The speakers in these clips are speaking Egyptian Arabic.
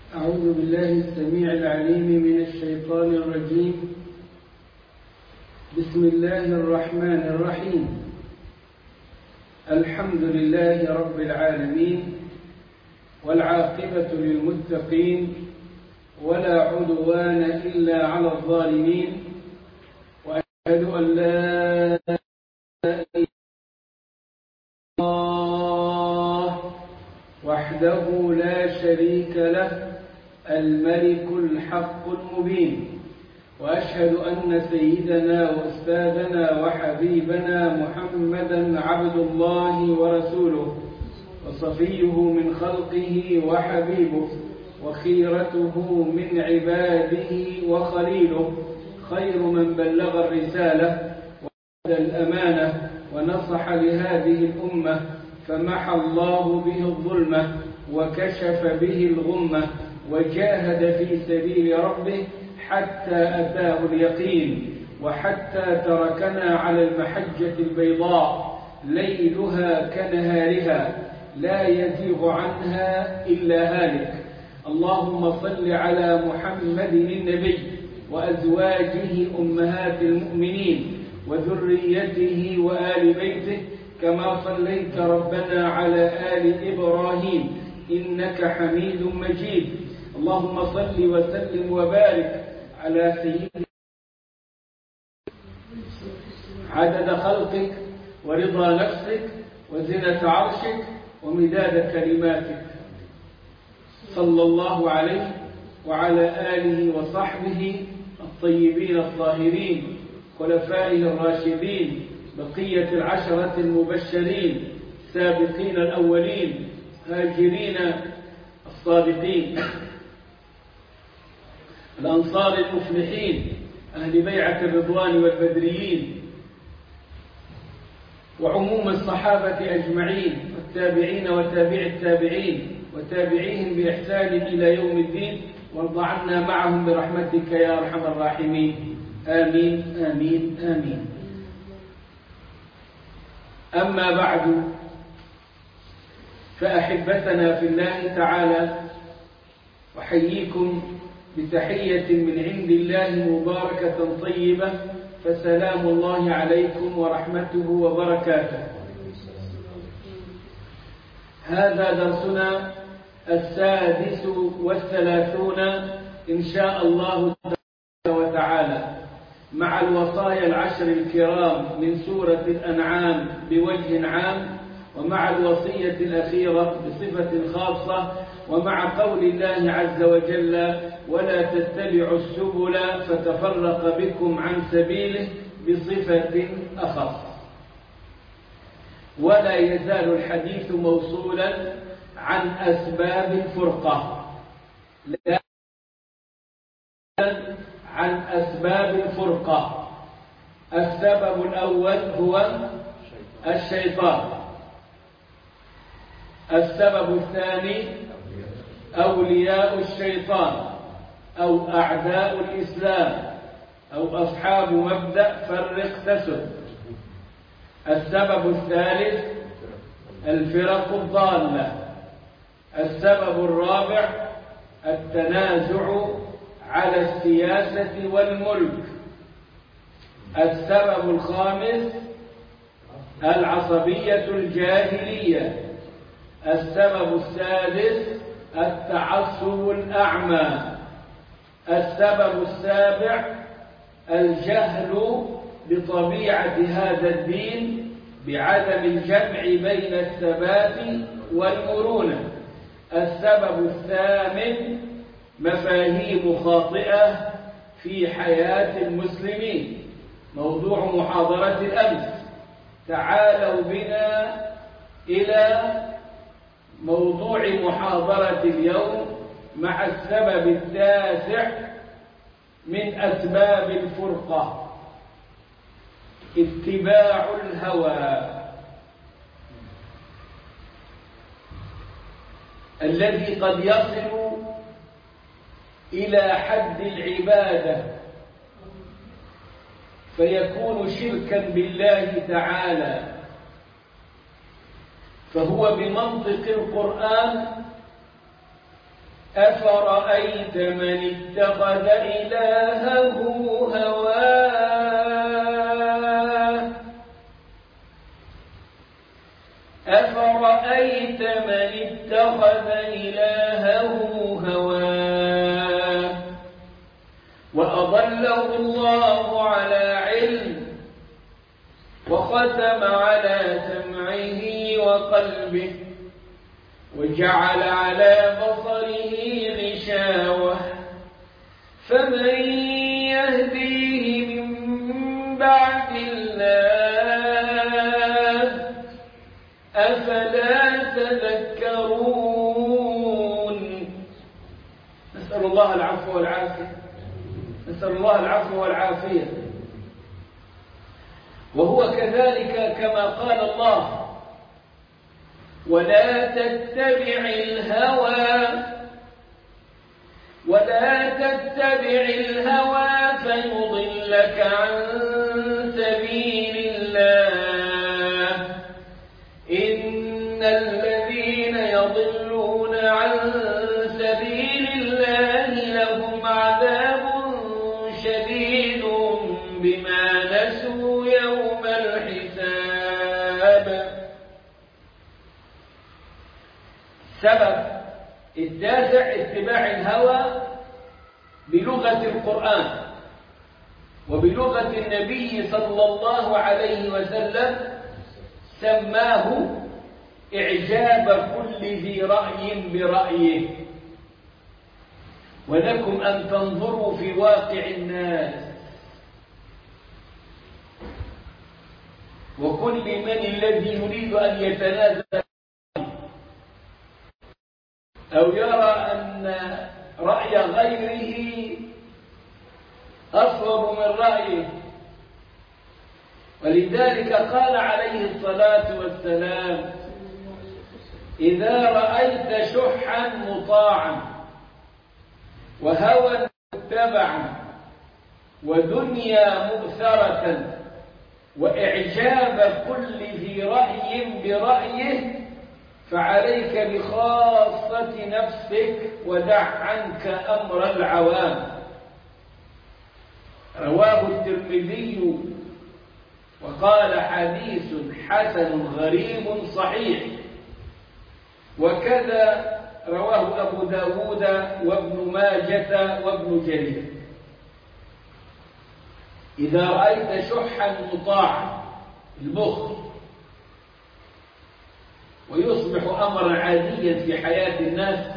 أعوذ بالله السميع العليم من الشيطان الرجيم بسم الله الرحمن الرحيم الحمد لله رب العالمين والعاقبة للمتقين ولا عدوان إلا على الظالمين وأشهد أن لا إله إلا الله وحده لا شريك له الملك الحق المبين وأشهد أن سيدنا وأستاذنا وحبيبنا محمدا عبد الله ورسوله وصفيه من خلقه وحبيبه وخيرته من عباده وخليله خير من بلغ الرسالة وأدى الأمانة ونصح لهذه الأمة فمحى الله به الظلمة وكشف به الغمة وجاهد في سبيل ربه حتى أتاه اليقين وحتى تركنا على المحجة البيضاء ليلها كنهارها لا يزيغ عنها إلا هالك اللهم صل على محمد النبي وأزواجه أمهات المؤمنين وذريته وآل بيته كما صليت ربنا على آل إبراهيم إنك حميد مجيد اللهم صل وسلم وبارك على سيدنا عدد خلقك ورضا نفسك وزنة عرشك ومداد كلماتك صلى الله عليه وعلى آله وصحبه الطيبين الطاهرين خلفائه الراشدين بقية العشرة المبشرين سابقين الأولين هاجرين الصادقين الأنصار المفلحين أهل بيعة الرضوان والبدريين وعموم الصحابة أجمعين والتابعين وتابع التابعين وتابعيهم بإحسان إلى يوم الدين وارض عنا معهم برحمتك يا أرحم الراحمين آمين آمين آمين أما بعد فأحبتنا في الله تعالى أحييكم بتحية من عند الله مباركة طيبة فسلام الله عليكم ورحمته وبركاته هذا درسنا السادس والثلاثون إن شاء الله وتعالى مع الوصايا العشر الكرام من سورة الأنعام بوجه عام ومع الوصية الأخيرة بصفة خاصة ومع قول الله عز وجل ولا تتبعوا السبل فتفرق بكم عن سبيله بصفة أخص ولا يزال الحديث موصولا عن أسباب الفرقة لا عن أسباب الفرقة السبب الأول هو الشيطان السبب الثاني أولياء الشيطان أو أعداء الإسلام أو أصحاب مبدأ فرق تسد السبب الثالث الفرق الضالة السبب الرابع التنازع على السياسة والملك السبب الخامس العصبية الجاهلية السبب السادس التعصب الأعمى السبب السابع الجهل بطبيعة هذا الدين بعدم الجمع بين الثبات والمرونة السبب الثامن مفاهيم خاطئة في حياة المسلمين موضوع محاضرة الأمس تعالوا بنا إلى موضوع محاضرة اليوم مع السبب التاسع من أسباب الفرقة اتباع الهوى الذي قد يصل إلى حد العبادة فيكون شركا بالله تعالى فهو بمنطق القرآن أفرأيت من اتخذ إلهه هواه أفرأيت من اتخذ إلهه هواه وأضله الله على علم وختم على سمعه وقلبه وجعل على بصره غشاوة فمن يهديه من بعد الله أفلا تذكرون نسأل الله العفو والعافية نسأل الله العفو والعافية وهو كذلك كما قال الله ولا تتبع الهوى ولا تتبع الهوى فيضلك عن سبيل الله إن الذين يضلون عن سبيل الله لهم عذاب شديد بما نسوا يوم الحساب سبب الدافع اتباع الهوى بلغة القرآن وبلغة النبي صلى الله عليه وسلم سماه إعجاب كل ذي رأي برأيه ولكم أن تنظروا في واقع الناس وكل من الذي يريد أن يتنازل أو يرى أن رأي غيره أصوب من رأيه ولذلك قال عليه الصلاة والسلام إذا رأيت شحا مطاعا وهوى متبعا ودنيا مؤثرة وإعجاب كل ذي رأي برأيه فعليك بخاصة نفسك ودع عنك أمر العوام رواه الترمذي وقال حديث حسن غريب صحيح وكذا رواه أبو داود وابن ماجة وابن جرير إذا رأيت شحا مطاعا البخل ويصبح أمرا عاديا في حياة الناس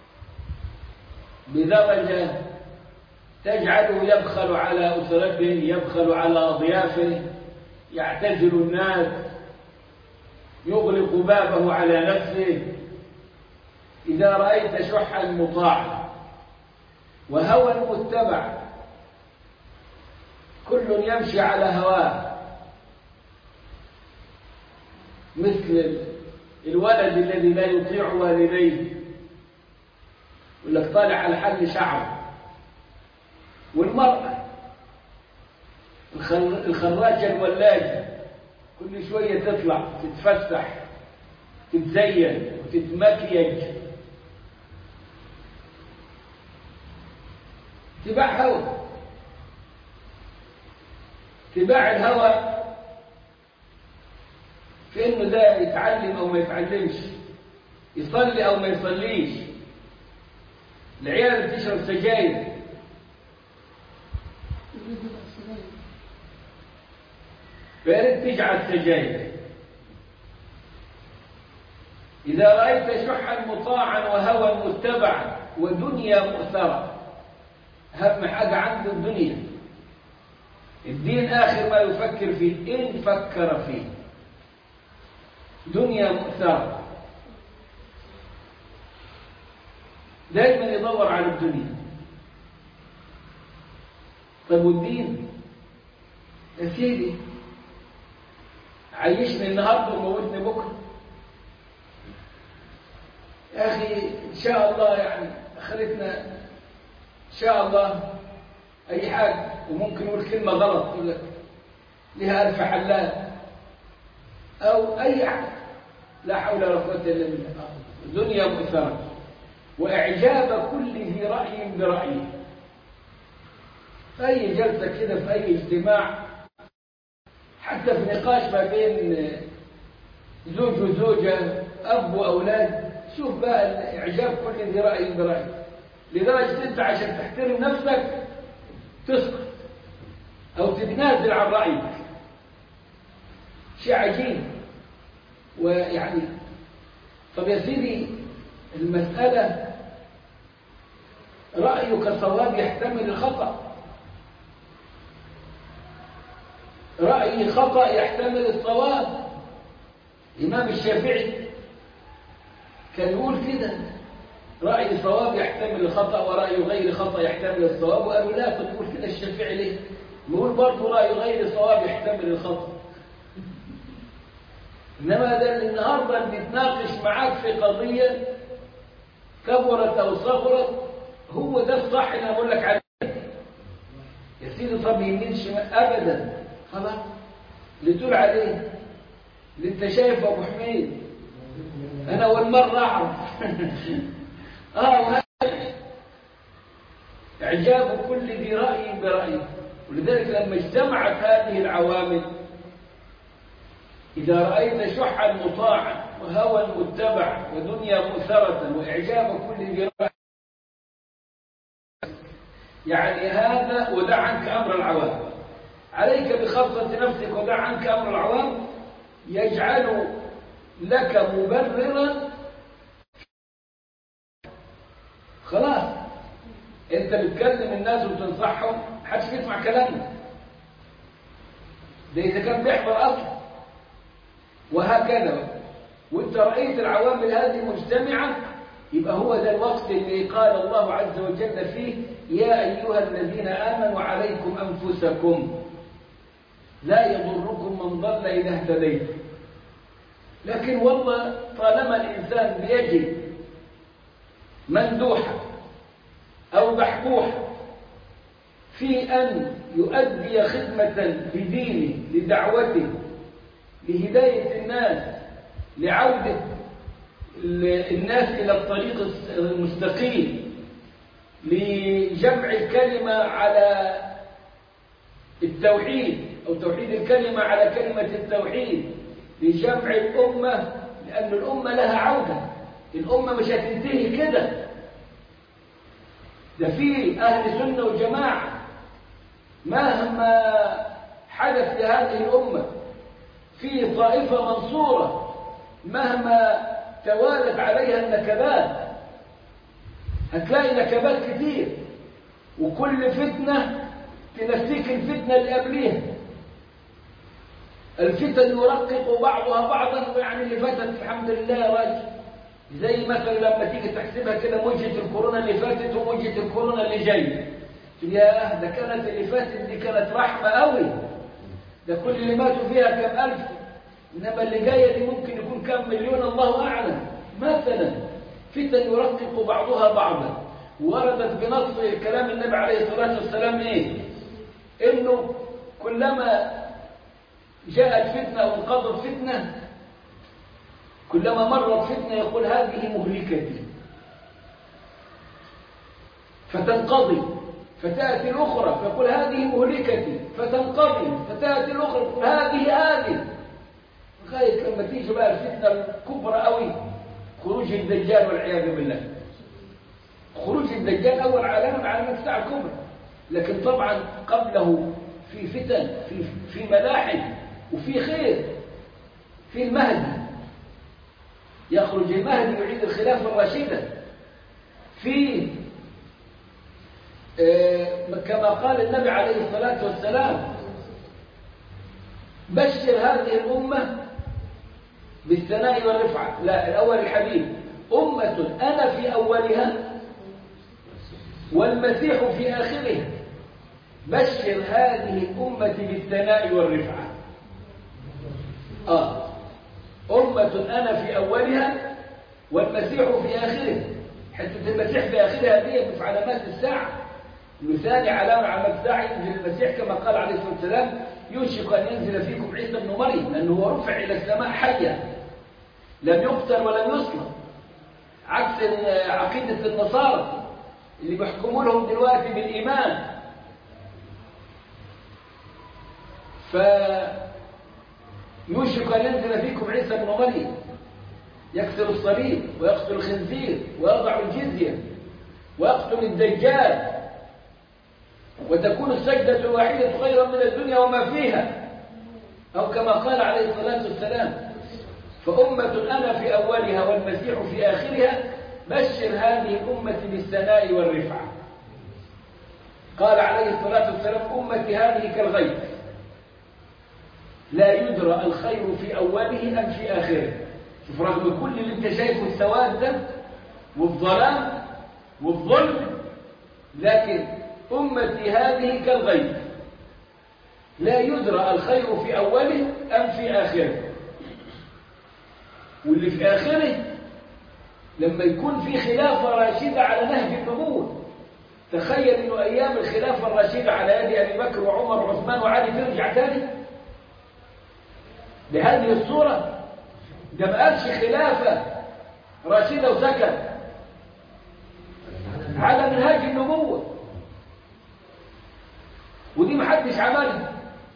بدرجة تجعله يبخل على أسرته يبخل على أضيافه يعتزل الناس يغلق بابه على نفسه إذا رأيت شحا مطاعا وهوى متبع كل يمشي على هواه مثل الولد الذي لا يطيع والديه يقول لك طالع على حل شعره والمرأة الخراجة الولاجة كل شوية تطلع تتفسح تتزين وتتمكيج اتباع هوى اتباع الهوى في انه ده يتعلم او ما يتعلمش يصلي او ما يصليش العيال اللي بتشرب سجاير فياريت تجعل سجاير إذا رأيت شحا مطاعا وهوى متبعا ودنيا مؤثرة أهم حاجة عنده الدنيا الدين آخر ما يفكر فيه إن فكر فيه دنيا مؤثرة دائما يدور على الدنيا طيب والدين يا سيدي عيشني النهارده وموتني بكره يا اخي ان شاء الله يعني اخرتنا ان شاء الله اي حاجه وممكن نقول كلمه غلط يقول لك لها الف حلال او اي حاجه لا حول ولا قوه الا بالله دنيا مؤثره وإعجاب كل ذي رأي برأيه في أي جلسة كده في أي اجتماع حتى في نقاش ما بين زوج وزوجة أب وأولاد شوف بقى إعجاب كل ذي رأي برأيه لدرجة أنت عشان تحترم نفسك تسكت أو تتنازل عن رأيك شيء عجيب ويعني طب يا سيدي المسألة رأيك صواب يحتمل الخطأ رأيي خطأ يحتمل الصواب الإمام الشافعي كان يقول كده رأي صواب يحتمل الخطأ ورأي غير خطأ يحتمل الصواب وقالوا لا تقول كده الشافعي ليه نقول برضه رأي غير صواب يحتمل الخطأ إنما ده اللي النهاردة بنتناقش معاك في قضية كبرت أو صغرت هو ده الصح اللي أقول لك عليه يا سيدي طب يمين شمال أبدا خلاص اللي تقول عليه اللي أنت شايف أبو حميد أنا أول مرة أعرف آه وهذا إعجاب كل ذي رأي برأيه ولذلك لما اجتمعت هذه العوامل إذا رأيت شحا مطاعا وهوى متبع ودنيا مؤثرة وإعجاب كل ذي رأي يعني هذا ودع عنك أمر العوام عليك بخاصة نفسك ودع عنك أمر العوام يجعل لك مبررا خلاص انت بتكلم الناس وتنصحهم محدش بيسمع كلامك ده اذا كان بيحضر اصلا وهكذا وانت رايت العوامل هذه مجتمعه يبقى هو ده الوقت اللي قال الله عز وجل فيه يا ايها الذين امنوا عليكم انفسكم لا يضركم من ضل اذا اهتديتم لكن والله طالما الانسان بيجد مندوحه او بحبوحه في أن يؤدي خدمة لدينه لدعوته لهداية الناس لعودة الناس إلى الطريق المستقيم لجمع الكلمة على التوحيد أو توحيد الكلمة على كلمة التوحيد لجمع الأمة لأن الأمة لها عودة الأمة مش هتنتهي كده ده في أهل سنة وجماعة مهما حدث لهذه الأمة في طائفة منصورة مهما توالت عليها النكبات هتلاقي نكبات كتير وكل فتنة تنسيك الفتنة اللي قبليها الفتن يرقق بعضها بعضا يعني اللي فاتت الحمد لله يا راجل زي مثلا لما تيجي تحسبها كده مجة الكورونا اللي فاتت ومجة الكورونا اللي جايه يا ده كانت اللي فاتت دي كانت رحمة قوي ده كل اللي ماتوا فيها كم ألف إنما اللي جاية دي ممكن يكون كم مليون الله أعلم مثلا فتن يرقق بعضها بعضا وردت بنص كلام النبي عليه الصلاة والسلام إيه إنه كلما جاءت فتنة أو انقضت فتنة كلما مرت فتنة يقول هذه مهلكتي فتنقضي فتأتي الأخرى فيقول هذه مهلكتي فتنقضي فتأتي الأخرى تقول هذه هذه لغاية لما تيجي بقى الفتنة الكبرى قوي خروج الدجال والعياذ بالله خروج الدجال أول علامة من علامات الساعة الكبرى لكن طبعا قبله في فتن في في ملاحم وفي خير في المهدي يخرج المهدي يعيد الخلافة الراشدة في كما قال النبي عليه الصلاة والسلام بشر هذه الأمة بالثناء والرفعة لا الأول الحديث أمة أنا في أولها والمسيح في آخرها بشر هذه الأمة بالثناء والرفعة آه أمة أنا في أولها والمسيح في آخرها حتى المسيح في آخرها دي في علامات الساعة مثال علامة علامة الساعة ينزل المسيح كما قال عليه الصلاة والسلام يوشك أن ينزل فيكم عيسى بن مريم لأنه هو رفع إلى السماء حيا لم يقتل ولم يصلب عكس عقيدة النصارى اللي بيحكموا لهم دلوقتي بالإيمان ف يوشك أن ينزل فيكم عيسى بن مريم يكسر الصليب ويقتل الخنزير ويضع الجزية ويقتل الدجال وتكون السجدة الواحدة خيرا من الدنيا وما فيها أو كما قال عليه الصلاة والسلام فأمة أنا في أولها والمسيح في آخرها بشر هذه الأمة بالثناء والرفعة قال عليه الصلاة والسلام أمتي هذه كالغيث لا يدرى الخير في أوله أم في آخره شوف رغم كل اللي انت شايفه السواد ده والظلام والظلم لكن أمتي هذه كالغيث لا يدرى الخير في أوله أم في آخره واللي في آخره لما يكون في خلافة راشدة على نهج النبوة تخيل انه ايام الخلافة الراشدة على يد ابي بكر وعمر وعثمان وعلي ترجع تاني بهذه الصورة ده ما قالش خلافة راشدة وسكت على منهاج النبوة ودي محدش عملها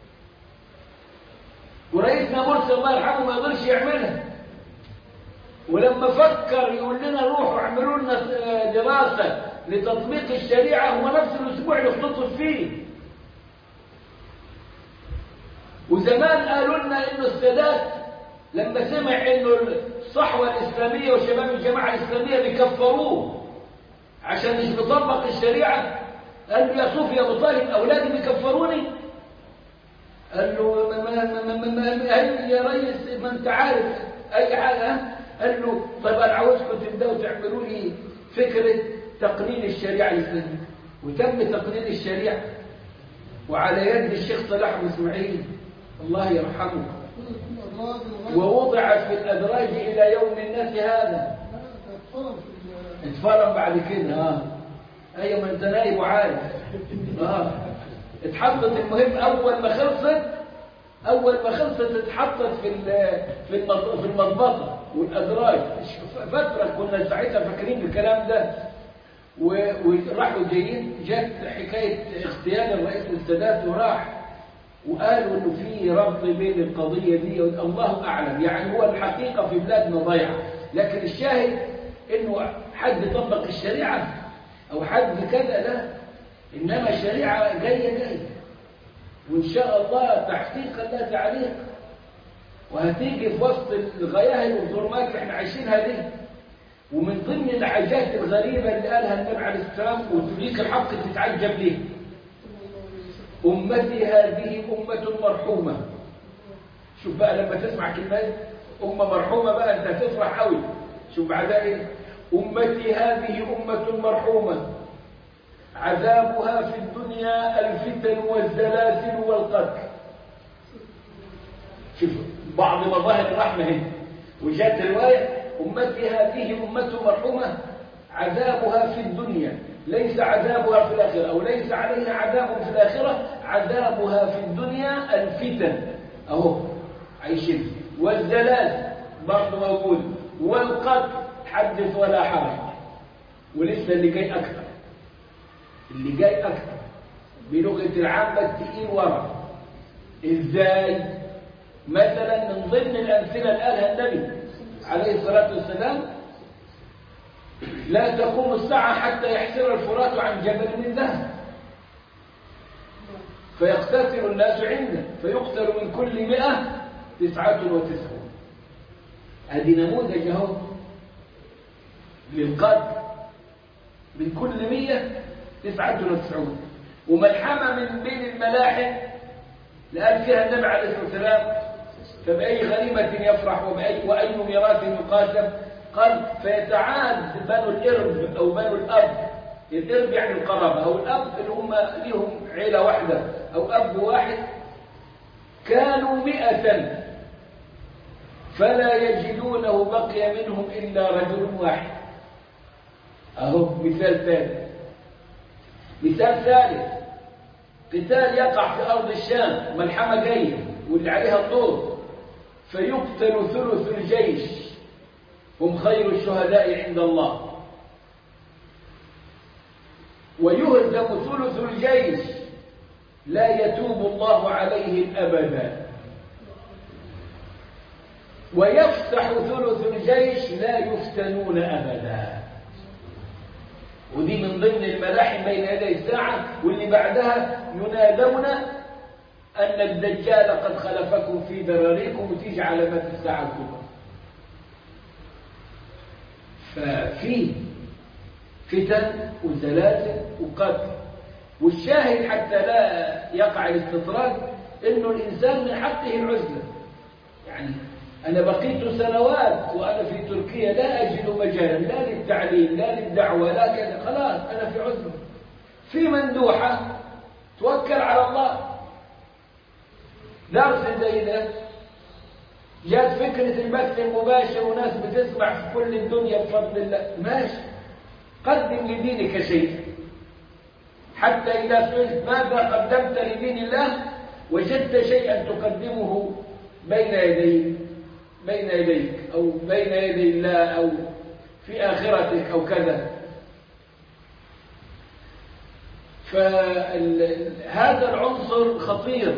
ورئيسنا مرسي الله يرحمه ما يقدرش يعملها ولما فكر يقول لنا روحوا اعملوا لنا دراسة لتطبيق الشريعة هو نفس الأسبوع اللي اختصر فيه وزمان قالوا لنا إنه السادات لما سمع إنه الصحوة الإسلامية وشباب الجماعة الإسلامية بيكفروه عشان مش بيطبق الشريعة قال له يا صوفي يا أبو طالب أولادي بيكفروني قال له ما ما ما ما ما ما يا ريس ما أنت عارف أي حاجة قال له طيب أنا عاوزكم تبدأوا تعملوا لي فكرة تقنين الشريعة الإسلامية وتم تقنين الشريعة وعلى يد الشيخ صلاح بن اسماعيل الله يرحمه ووضعت في الأدراج إلى يوم الناس هذا اتفرم بعد كده اه ايوه ما انت نايب وعارف اه اتحطت المهم اول ما خلصت اول ما خلصت اتحطت في في في المضبطه والادراج فتره كنا ساعتها فاكرين الكلام ده وراحوا جايين جت حكايه اغتيال الرئيس السادات وراح وقالوا انه في ربط بين القضيه دي الله اعلم يعني هو الحقيقه في بلادنا ضيعه لكن الشاهد انه حد طبق الشريعه او حد كذا لا انما الشريعه جايه جايه وان شاء الله تحقيقا لا تعليق وهتيجي في وسط الغياهب والظلمات اللي احنا عايشينها دي ومن ضمن الحاجات الغريبه اللي قالها النبي عليه السلام وتدريك الحق تتعجب ليه امتي هذه امه مرحومه شوف بقى لما تسمع كلمات امه مرحومه بقى انت هتفرح قوي شوف بعدها ايه امتي هذه امه مرحومه عذابها في الدنيا الفتن والزلازل والقتل شوف بعض مظاهر الرحمه هنا وجاءت روايه امتي هذه امه مرحومه عذابها في الدنيا ليس عذابها في الآخرة أو ليس عليها عذاب في الآخرة عذابها في الدنيا الفتن أهو عايشين والزلازل برضه موجود والقتل حدث ولا حرج ولسه اللي جاي أكثر اللي جاي أكثر بلغة العامة التقيل ورا إزاي مثلا من ضمن الأمثلة اللي قالها النبي عليه الصلاة والسلام لا تقوم الساعة حتى يحسر الفرات عن جبل من ذهب فيقتتل الناس عنده فيقتل من كل مئة تسعة وتسعون هذه نموذج اهو للقتل من كل مئة تسعة وتسعون وملحمة من بين الملاحم لقال فيها النبي عليه الصلاة والسلام فبأي غريمة يفرح وبأي وأي ميراث يقاسم قال فيتعاد بنو الإرب أو بنو الأب الإرب يعني القرابة أو الأب اللي هم ليهم عيلة واحدة أو أب واحد كانوا مئة فلا يجدونه بقي منهم إلا رجل واحد أهو مثال ثالث مثال ثالث قتال يقع في أرض الشام ملحمة جاية واللي عليها الطور فيقتل ثلث الجيش هم خير الشهداء عند الله ويهزم ثلث الجيش لا يتوب الله عليهم أبدا ويفتح ثلث الجيش لا يفتنون أبدا ودي من ضمن الملاحم بين يدي الساعة واللي بعدها ينادون أن الدجال قد خلفكم في ذراريكم وتيجي علامات الساعة الكبرى ففي فتن وزلازل وقتل والشاهد حتى لا يقع الاستطراد انه الانسان من حقه العزله يعني انا بقيت سنوات وانا في تركيا لا اجد مجالا لا للتعليم لا للدعوه لا كذا خلاص انا في عزله في مندوحه توكل على الله درس زي ده جات فكرة البث المباشر وناس بتسمع في كل الدنيا بفضل الله ماشي قدم لدينك شيء حتى إذا سئلت ماذا قدمت لدين الله وجدت شيئا تقدمه بين يديك بين يديك أو بين يدي الله أو في آخرتك أو كذا فهذا العنصر خطير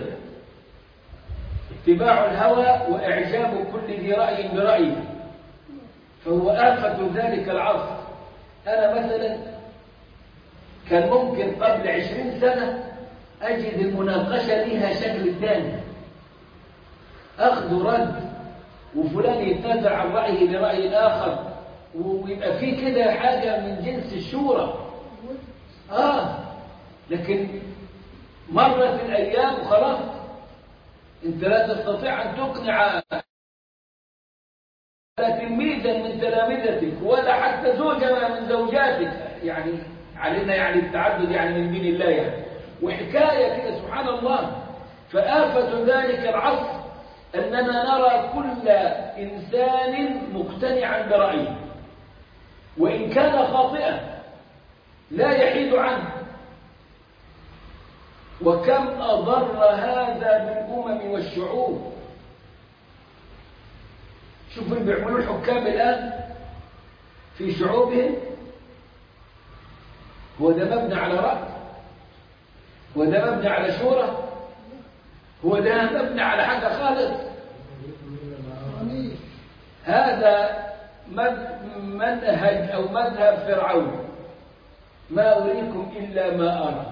اتباع الهوى وإعجاب كل ذي رأي برأيه فهو آفة ذلك العصر أنا مثلا كان ممكن قبل عشرين سنة أجد المناقشة لها شكل ثاني أخذ رد وفلان يتنازع عن رأيه لرأي آخر ويبقى في كده حاجة من جنس الشورى آه لكن مرت الأيام وخلاص أنت لا تستطيع أن تقنع ولا تلميذا من تلامذتك ولا حتى زوجة من زوجاتك يعني علينا يعني التعدد يعني من دين الله يعني وحكاية كده سبحان الله فآفة ذلك العصر أننا نرى كل إنسان مقتنعا برأيه وإن كان خاطئا لا يحيد عنه وكم أضر هذا بالأمم والشعوب شوف اللي بيعملوه الحكام الآن في شعوبهم هو ده مبني على رأي هو ده مبني على شورى هو ده مبني على حاجة خالص هذا منهج أو مذهب فرعون ما أريكم إلا ما أرى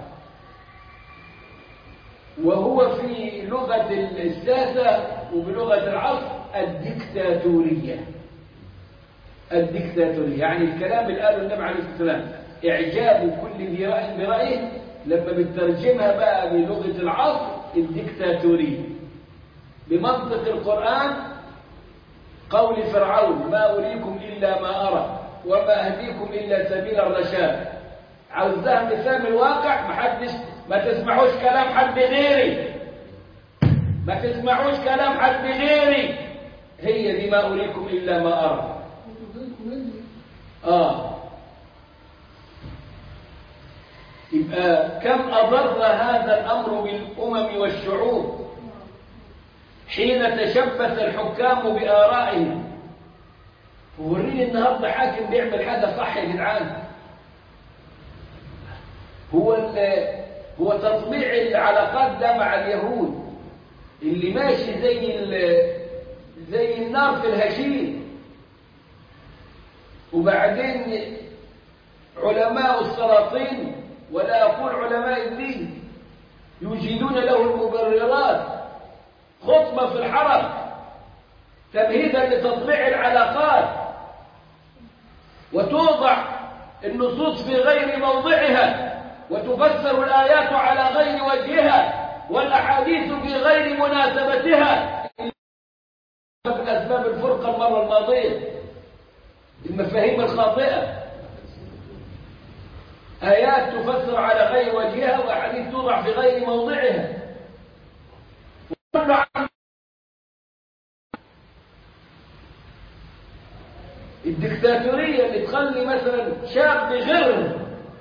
وهو في لغة الساسة وبلغة العصر الدكتاتورية الدكتاتورية يعني الكلام اللي قاله النبي عليه الصلاة والسلام إعجاب كل ذي رأي برأيه لما بترجمها بقى بلغة العصر الدكتاتورية بمنطق القرآن قول فرعون ما أريكم إلا ما أرى وما أهديكم إلا سبيل الرشاد عاوزها مثال الواقع محدش ما تسمعوش كلام حد غيري ما تسمعوش كلام حد غيري هي دي ما أريكم إلا ما أرى آه يبقى كم أضر هذا الأمر بالأمم والشعوب حين تشبث الحكام بآرائهم وريني النهارده حاكم بيعمل حاجة صح يا جدعان هو هو تطبيع العلاقات ده مع اليهود اللي ماشي زي زي النار في الهشيم وبعدين علماء السلاطين ولا أقول علماء الدين يوجدون له المبررات خطبة في الحرم تمهيدا لتطبيع العلاقات وتوضع النصوص في غير موضعها وتفسر الآيات على غير وجهها والأحاديث في غير مناسبتها من أسباب الفرقة المرة الماضية المفاهيم الخاطئة آيات تفسر على غير وجهها وأحاديث توضع في غير موضعها الدكتاتورية اللي تخلي مثلا شاب غير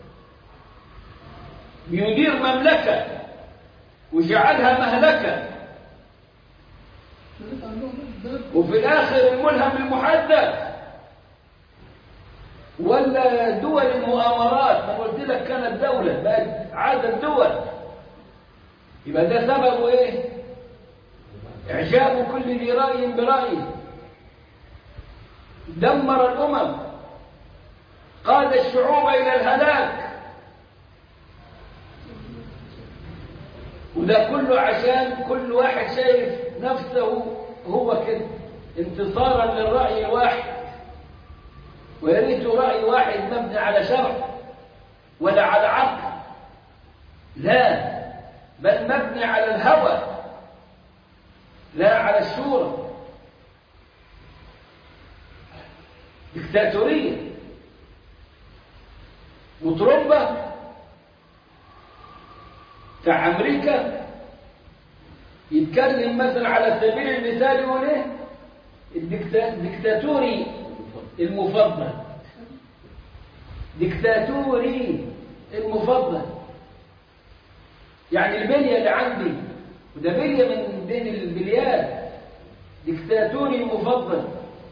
بيدير مملكة وجعلها مهلكة وفي الآخر الملهم المحدث ولا دول المؤامرات ما قلت لك كانت دولة بقت عادت دول يبقى ده سببه ايه اعجاب كل ذي رأي برأيه دمر الأمم قاد الشعوب إلى الهلاك وده كله عشان كل واحد شايف نفسه هو كده انتصارا للرأي الواحد ويا ريت رأي واحد مبني على شرع ولا على عقل لا بل مبني على الهوى لا على الشورى دكتاتورية وترمبة بتاع أمريكا يتكلم مثلا على سبيل المثال يقول ايه الدكتاتوري المفضل دكتاتوري المفضل يعني البلية اللي عندي وده بلية من بين البليات دكتاتوري المفضل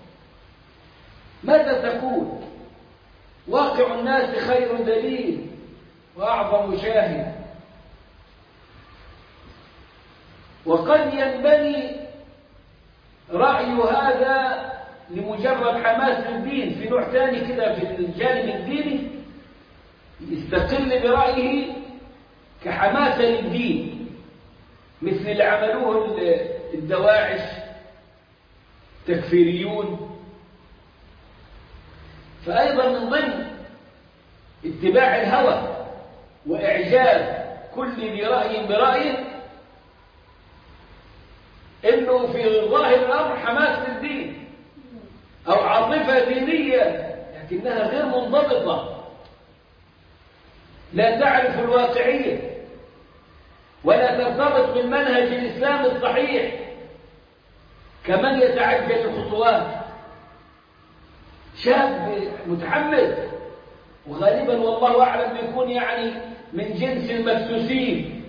متى تكون واقع الناس خير دليل وأعظم شاهد وقد ينبني رأي هذا لمجرد حماس الدين في نوع ثاني كده في الجانب الديني يستقل برأيه كحماسة للدين مثل اللي عملوه الدواعش تكفيريون فأيضا من ضمن اتباع الهوى وإعجاب كل ذي رأي برأيه انه في ظاهر الامر حماس للدين او عاطفه دينيه لكنها غير منضبطه لا تعرف الواقعيه ولا ترتبط بالمنهج الاسلامي الصحيح كمن يتعجل الخطوات شاب متحمس وغالبا والله اعلم يكون يعني من جنس المدسوسين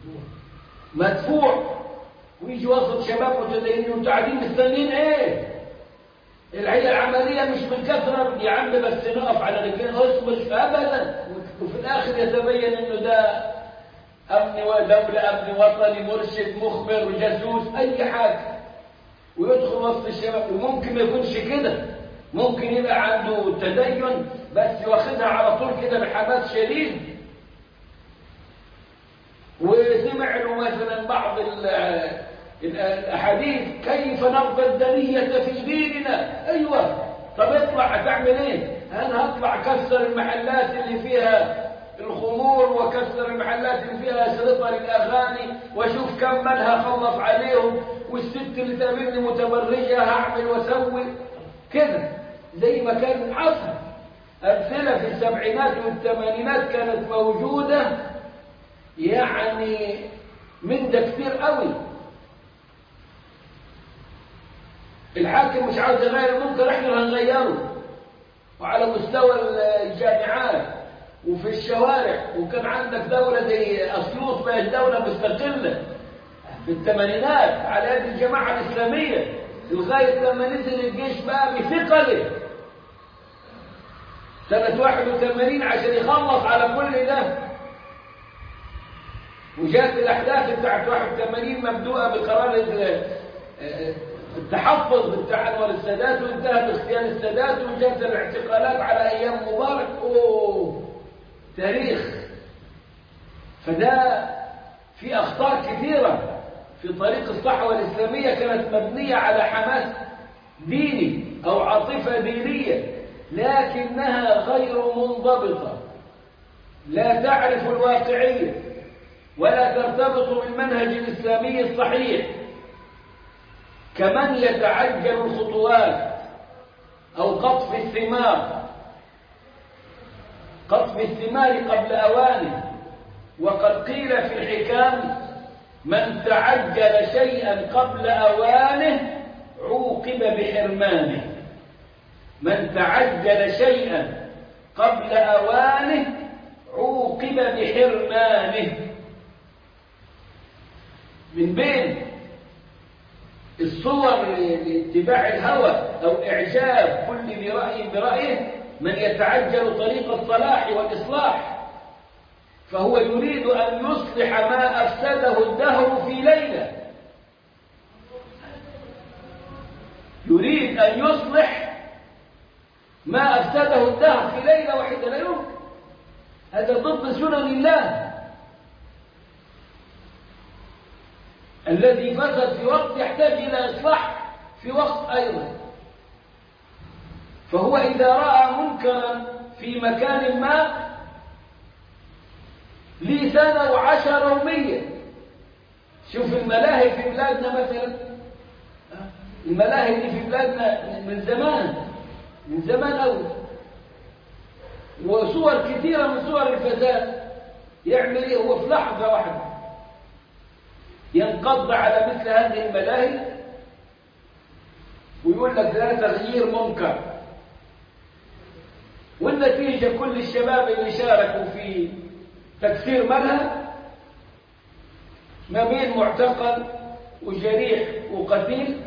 مدفوع ويجي وسط شباب متدينين وانتوا قاعدين مستنيين ايه؟ العيله العمليه مش من كثره يا عم بس نقف على رجلين اصبر ابدا وفي الاخر يتبين انه ده امن ودوله امن وطني مرشد مخبر جاسوس اي حاجه ويدخل وسط الشباب وممكن ما يكونش كده ممكن يبقى عنده تدين بس واخدها على طول كده بحماس شديد وسمع له مثلا بعض الأحاديث كيف نرضى الدنية في ديننا أيوة طب اطلع هتعمل ايه أنا هطلع كسر المحلات اللي فيها الخمور وكسر المحلات اللي فيها أشرطة للأغاني وأشوف كم من هخلص عليهم والست اللي تقابلني متبرجة هعمل وأسوي كده زي ما كان حصل أمثلة في السبعينات والثمانينات كانت موجودة يعني من ده كتير قوي الحاكم مش عاوز يغير المنكر احنا هنغيره وعلى مستوى الجامعات وفي الشوارع وكان عندك دولة زي أسيوط بقت دولة مستقلة في الثمانينات على يد الجماعة الإسلامية لغاية لما نزل الجيش بقى بثقله سنة 81 عشان يخلص على كل ده وجاءت الأحداث بتاعت 81 مبدوءة بقرار التحفظ بتاع أنور السادات وانتهى باغتيال السادات وجاءت الاعتقالات على أيام مبارك أوه تاريخ فده في أخطاء كثيرة في طريق الصحوة الإسلامية كانت مبنية على حماس ديني أو عاطفة دينية لكنها غير منضبطة لا تعرف الواقعية ولا ترتبط بالمنهج الإسلامي الصحيح كمن يتعجل الخطوات أو قطف الثمار قطف الثمار قبل أوانه وقد قيل في الحكام من تعجل شيئا قبل أوانه عوقب بحرمانه من تعجل شيئا قبل أوانه عوقب بحرمانه من بين الصور لاتباع الهوى أو إعجاب كل ذي رأي برأيه من يتعجل طريق الصلاح والإصلاح فهو يريد أن يصلح ما أفسده الدهر في ليلة يريد أن يصلح ما أفسده الدهر في ليلة واحدة لا يمكن هذا ضد سنن الله الذي فسد في وقت يحتاج إلى إصلاح في وقت أيضا فهو إذا رأى منكرا في مكان ما لي سنة وعشرة ومية شوف الملاهي في بلادنا مثلا الملاهي اللي في بلادنا من زمان من زمان أول وصور كثيرة من صور الفساد يعمل ايه هو في لحظة واحدة ينقض على مثل هذه الملاهي ويقول لك ده تغيير منكر والنتيجة كل الشباب اللي شاركوا في تكسير ملهى ما بين معتقل وجريح وقتيل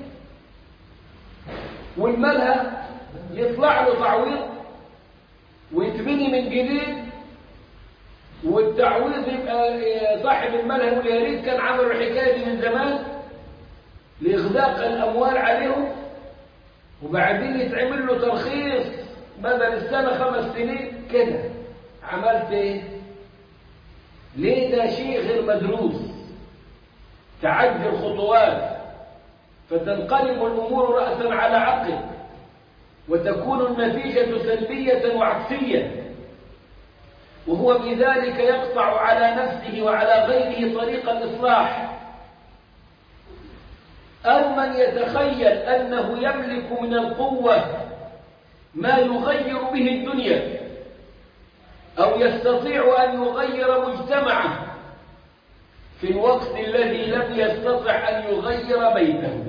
والملهى يطلع له تعويض ويتبني من جديد والتعويض يبقى صاحب الملهى يقول يا ريت كان عملوا الحكايه دي من زمان لاغلاق الاموال عليهم وبعدين يتعمل له ترخيص بدل السنه خمس سنين كده عملت ايه؟ ليه ده شيء غير مدروس تعجل خطوات فتنقلب الامور راسا على عقب وتكون النتيجه سلبيه وعكسيه وهو بذلك يقطع على نفسه وعلى غيره طريق الإصلاح أو من يتخيل أنه يملك من القوة ما يغير به الدنيا أو يستطيع أن يغير مجتمعه في الوقت الذي لم يستطع أن يغير بيته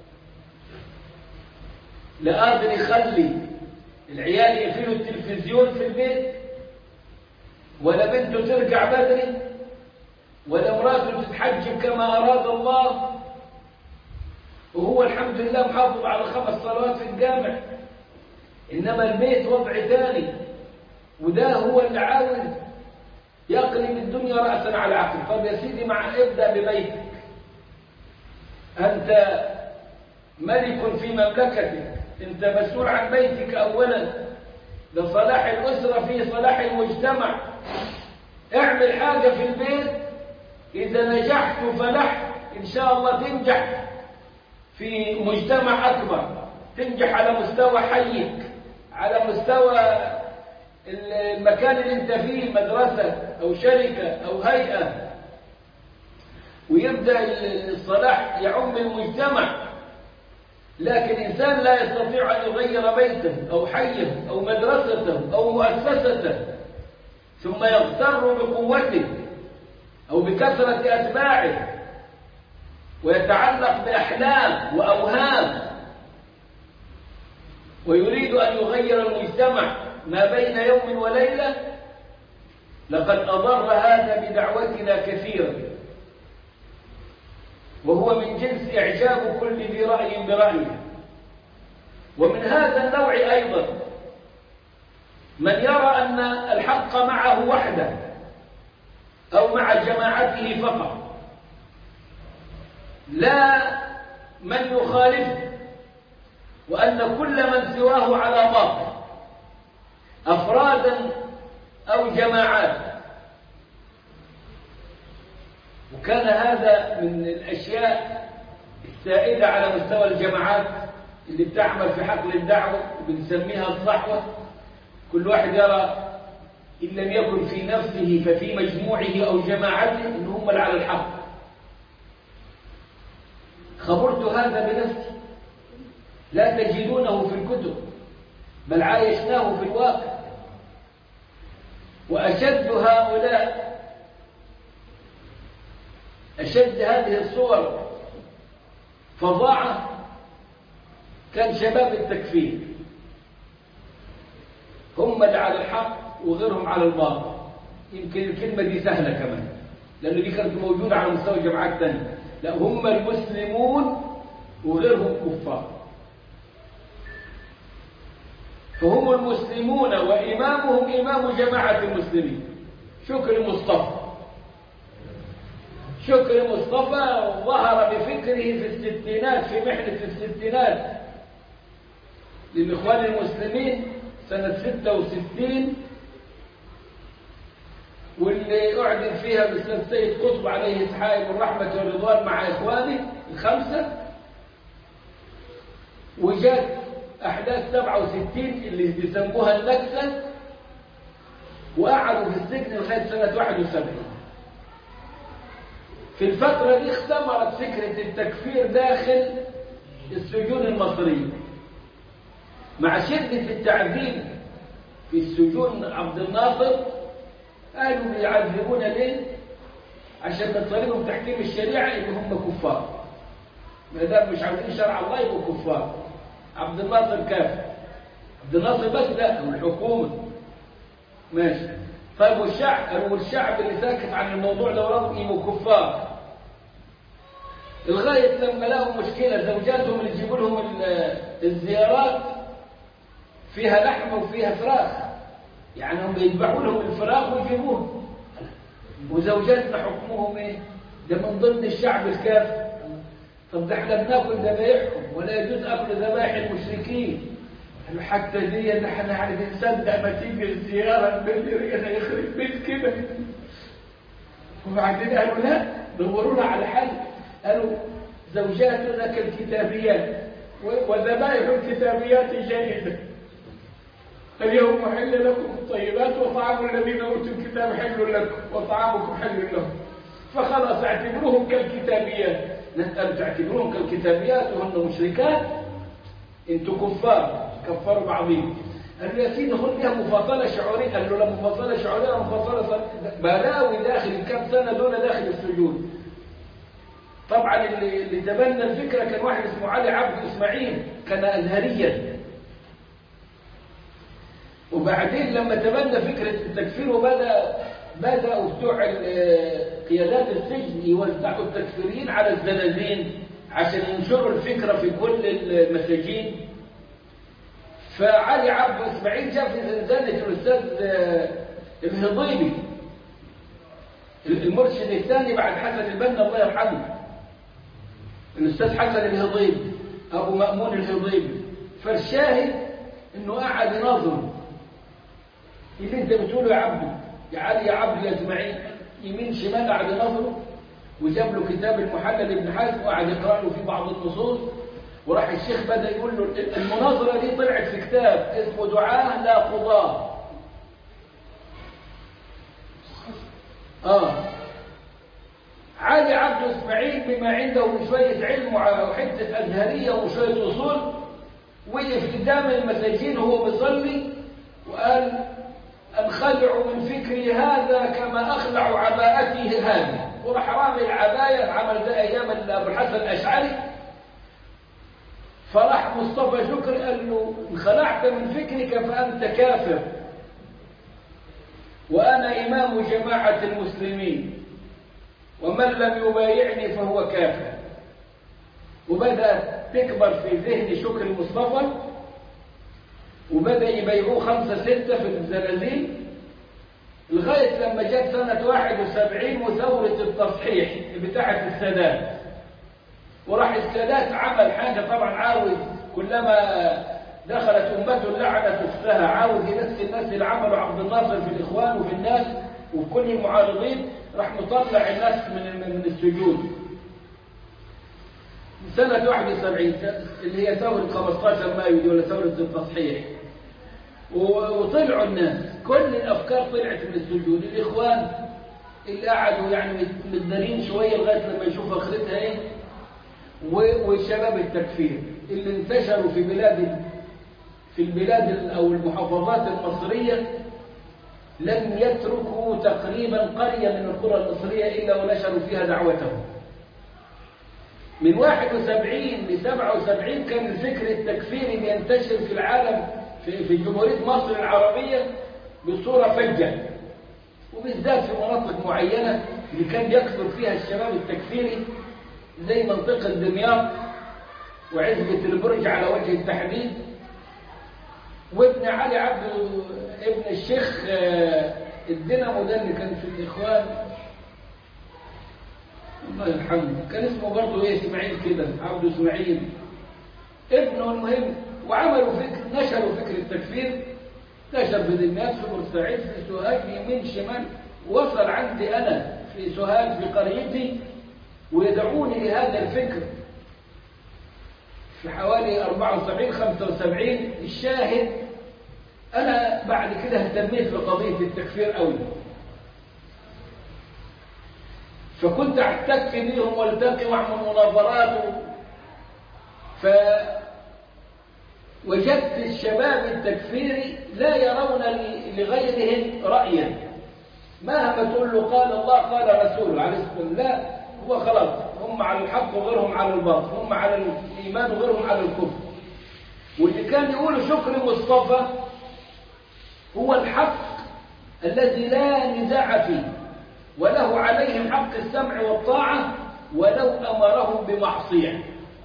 لا قادر يخلي العيال يقفلوا التلفزيون في البيت ولا بنته ترجع بدري ولا مراته تتحجب كما أراد الله وهو الحمد لله محافظ على خمس صلوات في الجامع إنما البيت وضع ثاني وده هو اللي عاوز يقلب الدنيا رأسا على عقل طب يا سيدي مع ابدأ ببيتك أنت ملك في مملكتك أنت مسؤول عن بيتك أولا ده صلاح الأسرة فيه صلاح المجتمع اعمل حاجة في البيت إذا نجحت وفلحت إن شاء الله تنجح في مجتمع أكبر تنجح على مستوى حيك على مستوى المكان اللي انت فيه مدرسة أو شركة أو هيئة ويبدأ الصلاح يعم المجتمع لكن إنسان لا يستطيع أن يغير بيته أو حيه أو مدرسته أو مؤسسته ثم يغتر بقوته أو بكثرة أتباعه ويتعلق بأحلام وأوهام ويريد أن يغير المجتمع ما بين يوم وليلة لقد أضر هذا بدعوتنا كثيرا وهو من جنس إعجاب كل ذي رأي برأيه ومن هذا النوع أيضا من يرى أن الحق معه وحده أو مع جماعته فقط لا من يخالفه وأن كل من سواه على باطل أفرادا أو جماعات وكان هذا من الأشياء السائدة على مستوى الجماعات اللي بتعمل في حقل الدعوة وبنسميها الصحوة كل واحد يرى إن لم يكن في نفسه ففي مجموعه أو جماعته إن هم اللي على الحق خبرت هذا بنفسي لا تجدونه في الكتب بل عايشناه في الواقع وأشد هؤلاء أشد هذه الصور فظاعة كان شباب التكفير هم اللي على الحق وغيرهم على الباطل يمكن الكلمة دي سهلة كمان لأنه دي كانت موجودة على مستوى جماعات تانية لا هم المسلمون وغيرهم كفار فهم المسلمون وإمامهم إمام جماعة المسلمين شكر مصطفى شكر مصطفى ظهر بفكره في الستينات في محنة الستينات للإخوان المسلمين سنة 66 واللي أعلن فيها الأستاذ سيد قطب عليه إسحاق الرحمة والرضوان مع إخوانه الخمسة وجات أحداث 67 اللي بيسموها النكسة وقعدوا في السجن لغاية سنة 71 في الفترة دي اختمرت فكرة التكفير داخل السجون المصرية مع شدة التعذيب في السجون عبد الناصر قالوا بيعذبونا ليه؟ عشان نطالبهم تحكيم الشريعة إن هم كفار ما دام مش عاوزين شرع الله يبقوا كفار عبد الناصر كافر عبد الناصر بس لا والحكومة ماشي طيب والشعب قالوا والشعب اللي ساكت عن الموضوع لو رضوا يبقوا كفار لغاية لما لقوا مشكلة زوجاتهم اللي يجيبوا لهم الزيارات فيها لحم وفيها فراخ يعني هم يذبحوا لهم الفراخ ويجيبوها وزوجاتنا حكمهم ايه ده من ضمن الشعب الكافر طب ده احنا بناكل ذبايحهم ولا يجوز اكل ذبائح المشركين قالوا حتى دي ده احنا يعني بنصدق ما تيجي الزياره نبدل انا يخرب بيت كده وبعدين قالوا لا دورونا على حل قالوا زوجاتنا كالكتابيات وذبائح الكتابيات جائزه اليوم حل لكم الطيبات وطعام الذين اوتوا الكتاب حل لكم وطعامكم حل لهم فخلاص اعتبروهم كالكتابيات نسأل تعتبروهم كالكتابيات وهن مشركات انتوا كفار كفروا بعضهم قال له يا سيدي خد ليها مفاصلة شعورية قال له لا مفاصلة شعورية ولا مفاصلة بلاوي داخل الكام سنة دول داخل السجون طبعا اللي, اللي تبنى الفكرة كان واحد اسمه علي عبد اسماعيل كان أزهريا وبعدين لما تبنى فكرة التكفير وبدأ بدأوا بتوع قيادات السجن يوزعوا التكفيريين على الزنازين عشان ينشروا الفكرة في كل المساجين فعلي عبد اسماعيل جاء في زنزانة الأستاذ الهضيبي المرشد الثاني بعد حسن البنا الله يرحمه الأستاذ حسن الهضيبي أبو مأمون الهضيبي فالشاهد إنه قعد يناظره اللي انت بتقوله يا عبده يا علي يا عبد يا اسماعيل يمين شمال قعد ينظره وجاب له كتاب المحلل ابن حزم وقعد يقرا له في بعض النصوص وراح الشيخ بدا يقول له المناظره دي طلعت في كتاب اسمه دعاء لا قضاه اه علي عبد اسماعيل بما عنده شويه علم وحته ازهريه وشويه اصول وقف قدام المساجين وهو بيصلي وقال انخلع من فكري هذا كما اخلع عباءتي هذه وراح رامي العبايه عمل ده ايام ابو الحسن الاشعري فراح مصطفى شكري قال له انخلعت من فكرك فانت كافر وانا امام جماعه المسلمين ومن لم يبايعني فهو كافر وبدات تكبر في ذهن شكري مصطفى وبدأ يبيعوه خمسة ستة في الزنازين لغاية لما جت سنة 71 وثورة التصحيح بتاعة السادات وراح السادات عمل حاجة طبعا عاوز كلما دخلت أمته اللعنة أختها عاوز ينسي الناس اللي عملوا عبد الناصر في الإخوان وفي الناس وفي كل المعارضين راح مطلع الناس من من السجون سنة 71 اللي هي ثورة 15 مايو دي ولا ثورة التصحيح وطلعوا الناس كل الأفكار طلعت من السجون الإخوان اللي قعدوا يعني متدارين شوية لغاية لما يشوفوا آخرتها إيه وشباب التكفير اللي انتشروا في بلاد في البلاد أو المحافظات المصرية لم يتركوا تقريبا قرية من القرى المصرية إلا ونشروا فيها دعوتهم من 71 ل 77 كان الفكر التكفيري بينتشر في العالم في, في جمهورية مصر العربية بصورة فجة وبالذات في مناطق معينة اللي كان يكثر فيها الشباب التكفيري زي منطقة دمياط وعزبة البرج على وجه التحديد وابن علي عبد ابن الشيخ آه، الدينامو ده اللي كان في الإخوان الله يرحمه كان اسمه برضه ايه اسماعيل كده عبد اسماعيل ابنه المهم وعملوا فكر نشروا فكر التكفير نشر في دمياط في بورسعيد في سوهاج يمين شمال وصل عندي انا في سوهاج في قريتي ويدعوني لهذا الفكر في حوالي 74 75 الشاهد انا بعد كده اهتميت بقضيه التكفير قوي فكنت احتك بيهم والتقي واعمل مناظرات ف وجدت الشباب التكفيري لا يرون لغيرهم رأيا مهما تقول له قال الله قال رسوله عليه الصلاة لا هو خلاص هم على الحق وغيرهم على الباطل هم على الإيمان وغيرهم على الكفر واللي كان يقول شكر مصطفى هو الحق الذي لا نزاع فيه وله عليهم حق السمع والطاعة ولو أمرهم بمعصية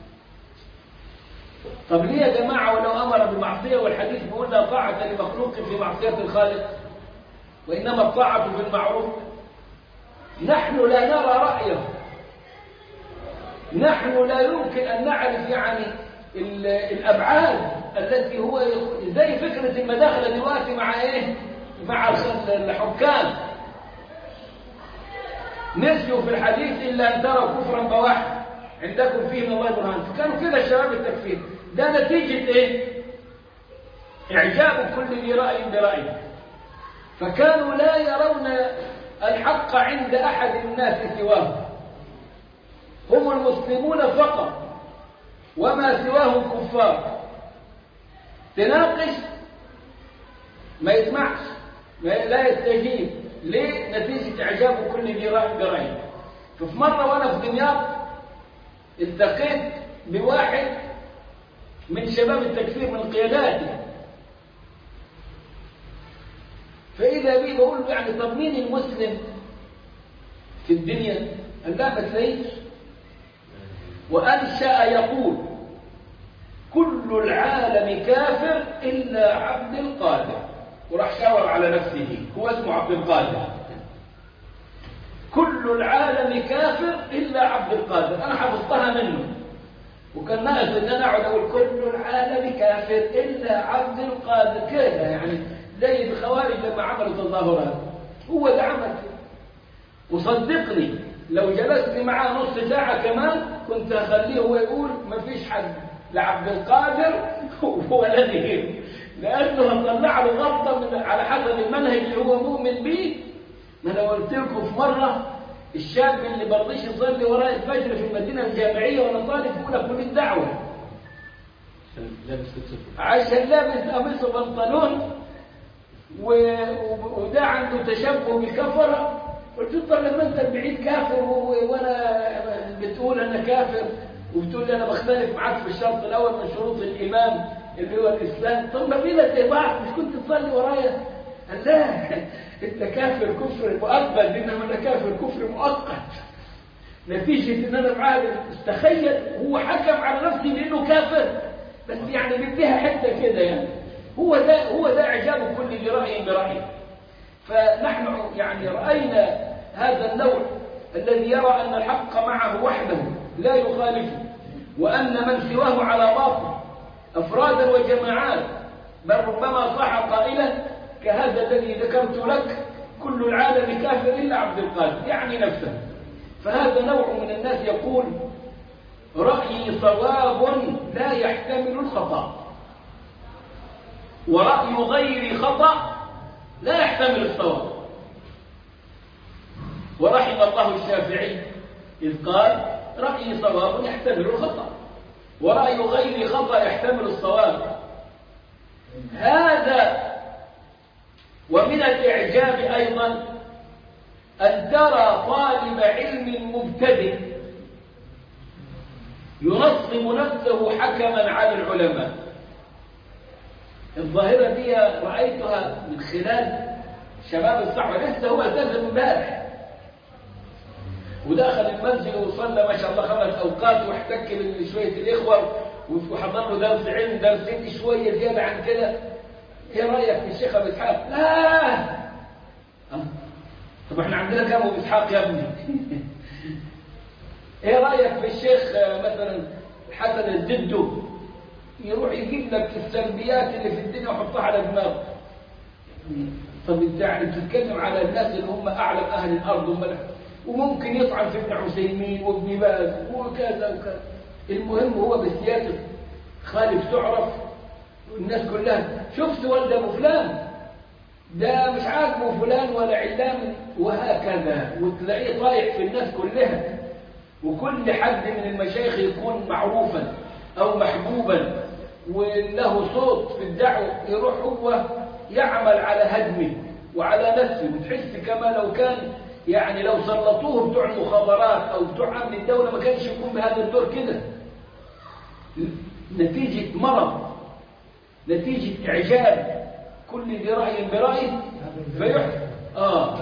طب ليه يا جماعة ولو أمر بمعصية والحديث بيقول لا طاعة لمخلوق في معصية الخالق وإنما الطاعة في المعروف نحن لا نرى رأيه نحن لا يمكن أن نعرف يعني الأبعاد التي هو زي فكرة المداخلة دلوقتي مع إيه؟ مع الحكام نسيوا في الحديث إلا أن تروا كفرا بواحد عندكم فيه من الله برهان فكانوا كده الشباب التكفير ده نتيجة إيه؟ إعجاب كل ذي رأي برأي فكانوا لا يرون الحق عند أحد الناس سواه هم المسلمون فقط وما سواهم كفار تناقش ما يسمعش ما لا يستجيب ليه نتيجة إعجاب كل ذي رأي برأي ففي مرة وأنا في دمياط التقيت بواحد من شباب التكفير من قياداتي فإذا بي بقول له يعني طب مين المسلم في الدنيا؟ قال لا ما تلاقيش وأنشأ يقول كل العالم كافر إلا عبد القادر وراح شاور على نفسه هو اسمه عبد القادر كل العالم كافر إلا عبد القادر أنا حفظتها منه وكان ناقص ان انا اقعد اقول كل العالم كافر الا عبد القادر كده يعني زي الخوارج لما عملوا تظاهرات هو ده عمل كده وصدقني لو جلست معاه نص ساعة كمان كنت أخليه هو يقول ما فيش حد لعبد القادر ولا نهير لأنه هطلع له غلطة من على حسب المنهج اللي هو مؤمن به ما أنا قلت لكم في مرة الشاب اللي برضيش يصلي وراء الفجر في المدينة الجامعية وأنا طالب في أولى كلية الدعوة عشان لابس قميص وبنطلون و... وده عنده تشبه بالكفرة قلت له طب لما انت بعيد كافر و... وانا بتقول انا كافر وبتقول لي انا بختلف معاك في الشرط الاول من شروط الامام اللي هو الاسلام طب ما فينا زي بعض مش كنت تصلي ورايا قال لا انت كافر كفر مؤبد انما انا كافر كفر مؤقت نتيجة ان انا معاه استخيل هو حكم على نفسه بانه كافر بس يعني بديها حتة كده يعني هو ده هو ده اعجاب كل ذي رأي برأيه فنحن يعني رأينا هذا النوع الذي يرى أن الحق معه وحده لا يخالفه وأن من سواه على باطل أفرادا وجماعات بل ربما صح قائلا كهذا الذي ذكرت لك كل العالم كافر إلا عبد القادر يعني نفسه فهذا نوع من الناس يقول رأيي صواب لا يحتمل الخطأ ورأي غير خطأ لا يحتمل الصواب ورحم الله الشافعي إذ قال رأيي صواب يحتمل الخطأ ورأي غير خطأ يحتمل الصواب هذا ومن الإعجاب أيضا أن ترى طالب علم مبتدئ ينظم نفسه حكما على العلماء الظاهرة دي رأيتها من خلال شباب الصحوة لسه هو التزم امبارح ودخل المسجد وصلى ما شاء الله خمس أوقات واحتك بشوية الإخوة وحضر له درس علم درس شوية زيادة عن كده ايه رايك في الشيخ ابو اسحاق لا أه؟ طب احنا عندنا كام ابو اسحاق يا ابني ايه رايك في الشيخ آه، مثلا حسن الددو يروح يجيب لك السلبيات اللي في الدنيا ويحطها على دماغه طب انت يعني بتتكلم على الناس اللي هم اعلم اهل الارض وملح وممكن يطعن في ابن عثيمين وابن باز وكذا وكذا المهم هو بسياسه خالف تعرف والناس كلها شفت ولد ابو فلان ده مش عاجبه فلان ولا علان وهكذا وتلاقيه طايح في الناس كلها وكل حد من المشايخ يكون معروفا او محبوبا وله صوت في الدعوه يروح هو يعمل على هدمه وعلى نفسه وتحس كما لو كان يعني لو سلطوه بتوع المخابرات او بتوع امن الدوله ما كانش يكون بهذا الدور كده نتيجه مرض نتيجه اعجاب كل ذي راي برايه فيحكم اه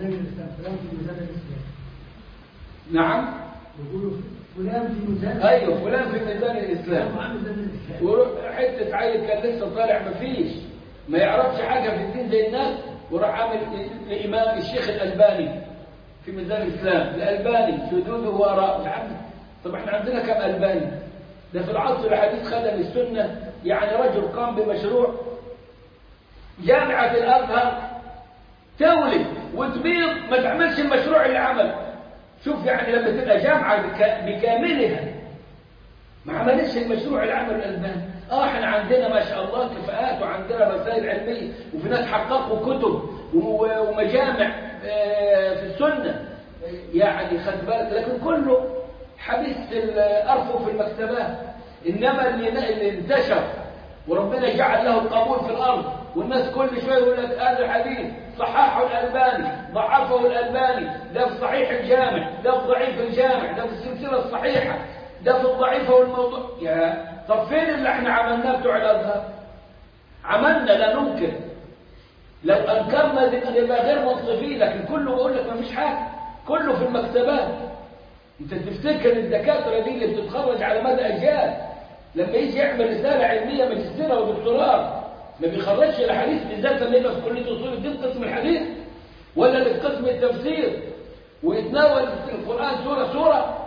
نعم يقولوا فلان في ميزان ايوه فلان في ميزان الاسلام وعامل ميزان الاسلام وروح حته عيل كان لسه طالع مفيش ما يعرفش حاجه في الدين زي الناس وراح عامل الامام الشيخ الالباني في ميزان الاسلام الالباني شذوذه واراء يا عم طب احنا عندنا كم الباني ده في العصر الحديث خدم السنه يعني رجل قام بمشروع جامعه الازهر تولد وتبيض ما تعملش المشروع اللي عمله شوف يعني لما تبقى جامعه بك- بكاملها ما عملتش المشروع اللي عمله الألباني اه احنا عندنا ما شاء الله كفاءات وعندنا رسائل علمية وفي ناس حققوا كتب و- ومجامع آه، في السنة يعني خد بالك لكن كله حديث الأرفف في المكتبات إنما اللي اللي انتشر وربنا جعل له القبول في الأرض والناس كل شوية يقول لك هذا الحديث صححه الألباني ضعفه الألباني ده في صحيح الجامع ده في ضعيف الجامع ده في السلسلة الصحيحة ده في الضعيفة والموضوع يا طب فين اللي احنا عملناه بتوع الأزهر عملنا لا ننكر لو أنكرنا نبقى نبقى غير منصفين لكن كله بيقول لك ما فيش حاجة كله في المكتبات انت تفتكر الدكاترة دي اللي بتتخرج على مدى أجيال لما يجي يعمل رسالة علمية ماجستير ودكتوراه ما بيخرجش الحديث بالذات لما يبقى في كلية أصول الدين قسم الحديث ولا اللي في قسم التفسير ويتناول القرآن سورة سورة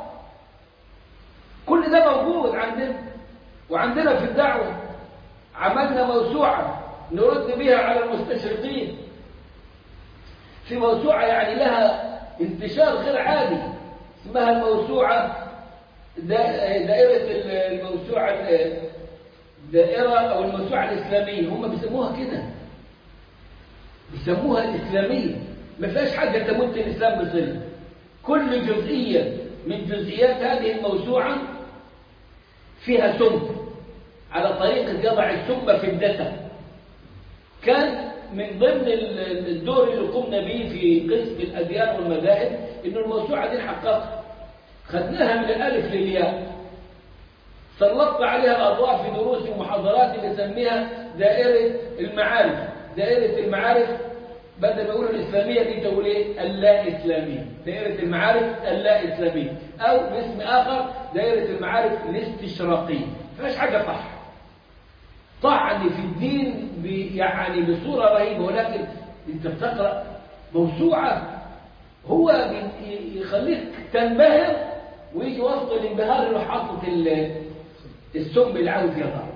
كل ده موجود عندنا وعندنا في الدعوة عملنا موسوعة نرد بها على المستشرقين في موسوعة يعني لها انتشار غير عادي اسمها الموسوعة دا- دائرة الموسوعة الدائرة أو الموسوعة الإسلامية هم بيسموها كده بيسموها الإسلامية ما فيهاش حاجة تمت الإسلام بصلة كل جزئية من جزئيات هذه الموسوعة فيها سم على طريقة يضع السم في الدسم كان من ضمن ال- الدور اللي قمنا به في قسم الأديان والمذاهب إنه الموسوعة دي نحققها خدناها من الألف للياء سلطت عليها الأضواء في دروسي ومحاضراتي بسميها دائرة المعارف دائرة المعارف بدل ما يقولوا الإسلامية دي تقول إيه؟ اللا إسلامية دائرة المعارف اللا إسلامية أو باسم آخر دائرة المعارف الاستشراقية فيهاش حاجة صح طعن في الدين ب- يعني بصورة رهيبة ولكن أنت بتقرأ موسوعة هو بي- يخليك تنبهر ويجي وسط الانبهار اللي حاطط ال- السم اللي عاوز يضعه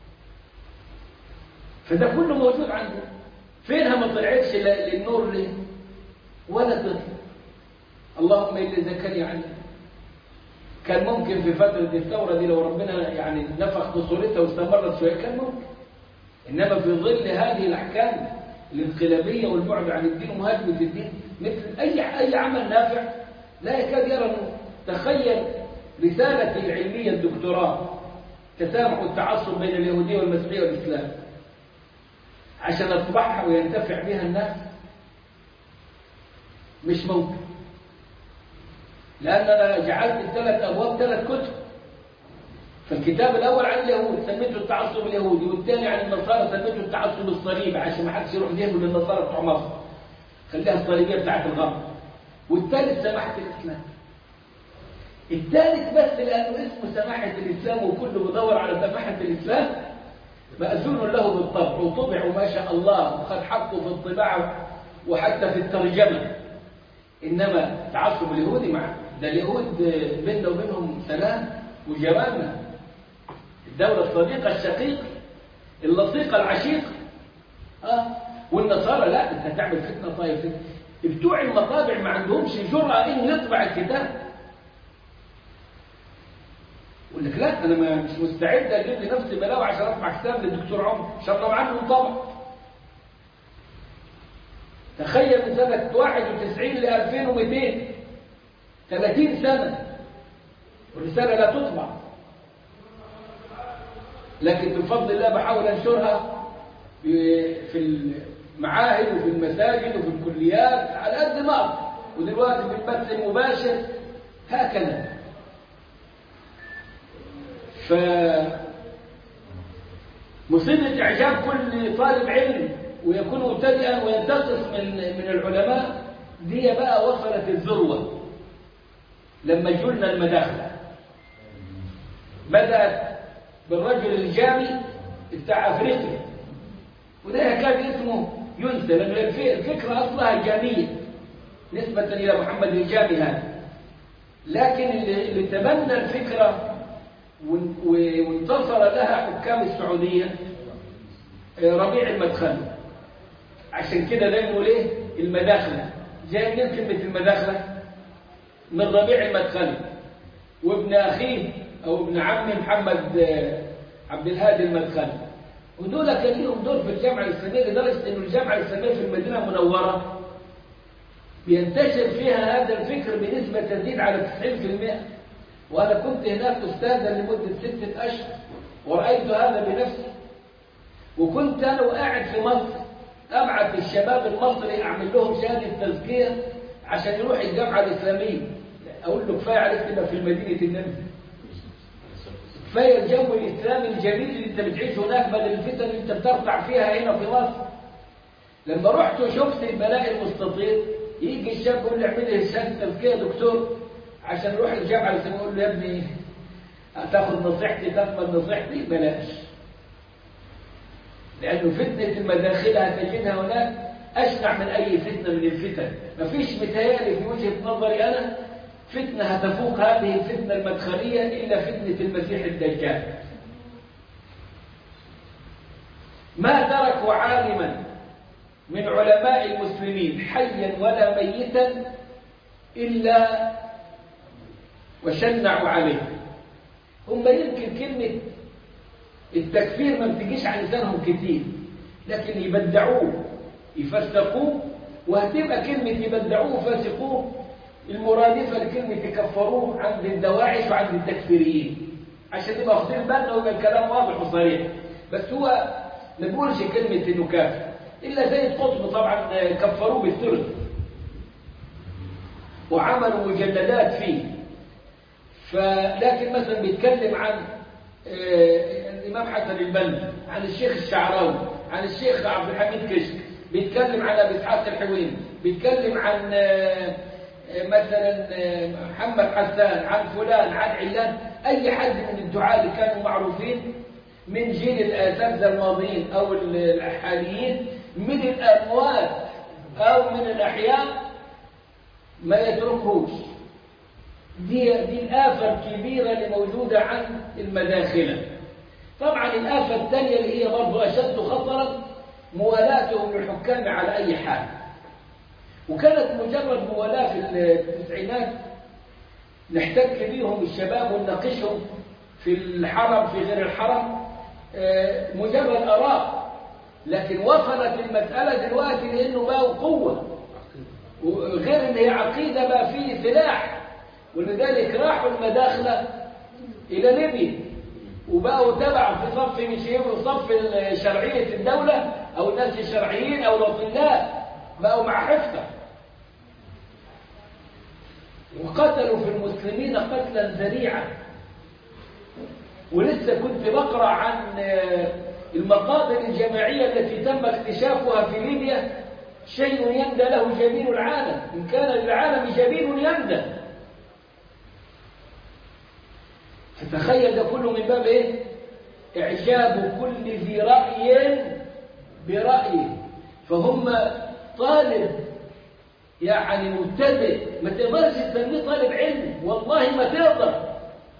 فده كله موجود عنده فينها ما طلعتش ل- للنور ليه ولا تطلع اللهم الا زكاني عنه كان ممكن في فترة الثورة دي لو ربنا يعني نفخ بصورتها واستمرت شوية كان ممكن إنما في ظل هذه الأحكام الانقلابية والبعد عن الدين ومهاجمة الدين مثل أي أي عمل نافع لا يكاد يرى النور تخيل رسالة العلمية الدكتوراه تسامح التعصب بين اليهودية والمسيحية والإسلام عشان أصبحها وينتفع بها الناس مش ممكن لأن أنا جعلت الثلاث أبواب ثلاث كتب فالكتاب الأول عن اليهود سميته التعصب اليهودي والثاني عن النصارى سميته التعصب الصليبي عشان ما حدش يروح ذهنه للنصارى بتوع مصر خليها الصليبية بتاعت الغرب والثالث سماحة الإسلام الثالث بس لأنه اسمه سماحة الإسلام وكله بدور على سماحة الإسلام مأذون له بالطبع وطبع ما شاء الله وخد حقه في الطباعة وحتى في الترجمة إنما تعصب اليهودي مع ده اليهود بيننا وبينهم سلام وجيراننا الدولة الصديقة الشقيقة اللصيقة العشيقة آه. والنصارى لا انت هتعمل فتنة طايف فتنة بتوع المطابع ما عندهمش جرأة ان يطبع الكتاب يقول لك لا انا ما مش مستعد اجيب لنفسي بلاوي عشان اطبع كتاب للدكتور عمر عشان طبعا عنه طبع تخيل من سنة 91 ل 2200 30 سنة والرسالة لا تطبع لكن بفضل الله بحاول انشرها في المعاهد وفي المساجد وفي الكليات على قد ما اقدر ودلوقتي في البث المباشر هكذا ف مصيبة إعجاب كل طالب علم ويكون مبتدئا وينتقص من من العلماء دي بقى وصلت الذروة لما جولنا المداخلة بدأت بالرجل الجامي بتاع أفريقيا وده كان اسمه ينسى لأن الفكرة أصلها جامية نسبة إلى محمد الجامي هذا لكن اللي, اللي تبنى الفكرة وانتصر لها حكام السعودية ربيع المدخل عشان كده ده نقول ايه المداخلة جاي من كلمة المداخلة من ربيع المدخل وابن أخيه أو ابن عمي محمد عبد الهادي المدخل ودول كان لهم دور في الجامعة الإسلامية لدرجة أن الجامعة الإسلامية في المدينة المنورة بينتشر فيها هذا الفكر بنسبة تزيد على 90% وأنا كنت هناك أستاذا لمدة ستة أشهر ورأيت هذا بنفسي وكنت أنا وقاعد في مصر أبعث الشباب المصري أعمل لهم شهادة تزكية عشان يروح الجامعة الإسلامية أقول له كفاية عليك تبقى في مدينة النبي كفاية الجو الإسلامي الجميل اللي أنت بتعيش هناك بدل الفتن اللي أنت بترفع فيها هنا في مصر لما رحت وشفت البلاء المستطيل يجي الشاب يقول لي اعمل لي شهادة تزكية يا دكتور عشان نروح الجامعة الإسلامية يقول له يا ابني هتاخد نصيحتي تقبل نصيحتي بلاش لأنه فتنة المداخلة هتجدها هناك أشنع من أي فتنة من الفتن مفيش متهيألي في وجهة نظري أنا فتنة هتفوق هذه الفتنة المدخلية إلا فتنة المسيح الدجال ما تركوا عالما من علماء المسلمين حيا ولا ميتا إلا وشنعوا عليه هم يمكن كلمة التكفير ما بتجيش على لسانهم كتير لكن يبدعوه يفسقوه وهتبقى كلمة يبدعوه وفاسقوه المرادفة لكلمة يكفروه عند الدواعش وعند التكفيريين عشان تبقى واخدين بالنا ويبقى الكلام واضح وصريح بس هو ما بيقولش كلمة انه كافر الا زي القطب طبعا كفروه بالثلث وعملوا مجلدات فيه فلكن مثلا بيتكلم عن الإمام حسن البنا عن الشيخ الشعراوي عن الشيخ عبد الحميد كشك بيتكلم عن أبي إسحاق الحويني بيتكلم عن مثلا محمد حسان عن فلان عن علان أي حد من الدعاة اللي كانوا معروفين من جيل الأساتذة الماضيين أو الحاليين من الأموات أو من الأحياء ما يتركوش دي, دي الآفة الكبيرة اللي موجودة عن المداخلة طبعا الآفة الثانية اللي هي برضو أشد خطرا موالاتهم للحكام على أي حال وكانت مجرد موالاة في التسعينات نحتك بيهم الشباب ونناقشهم في الحرم في غير الحرم مجرد آراء لكن وصلت المسألة دلوقتي لأنه بقوا قوة وغير ان هي عقيدة بقى فيه سلاح ولذلك راحوا المداخلة إلى ليبيا وبقوا تبع في صف مش يبقوا صف شرعية الدولة أو الناس الشرعيين أو الأطلاء بقوا مع حفظة وقتلوا في المسلمين قتلا ذريعا ولسه كنت بقرأ عن المقابر الجماعية التي تم اكتشافها في ليبيا شيء يندى له جبين العالم إن كان للعالم جبين يندى تتخيل ده كله من باب ايه إعجاب كل ذي رأي برأيه فهم طالب يعني مبتدئ ما تقدرش تسميه طالب علم والله ما تقدر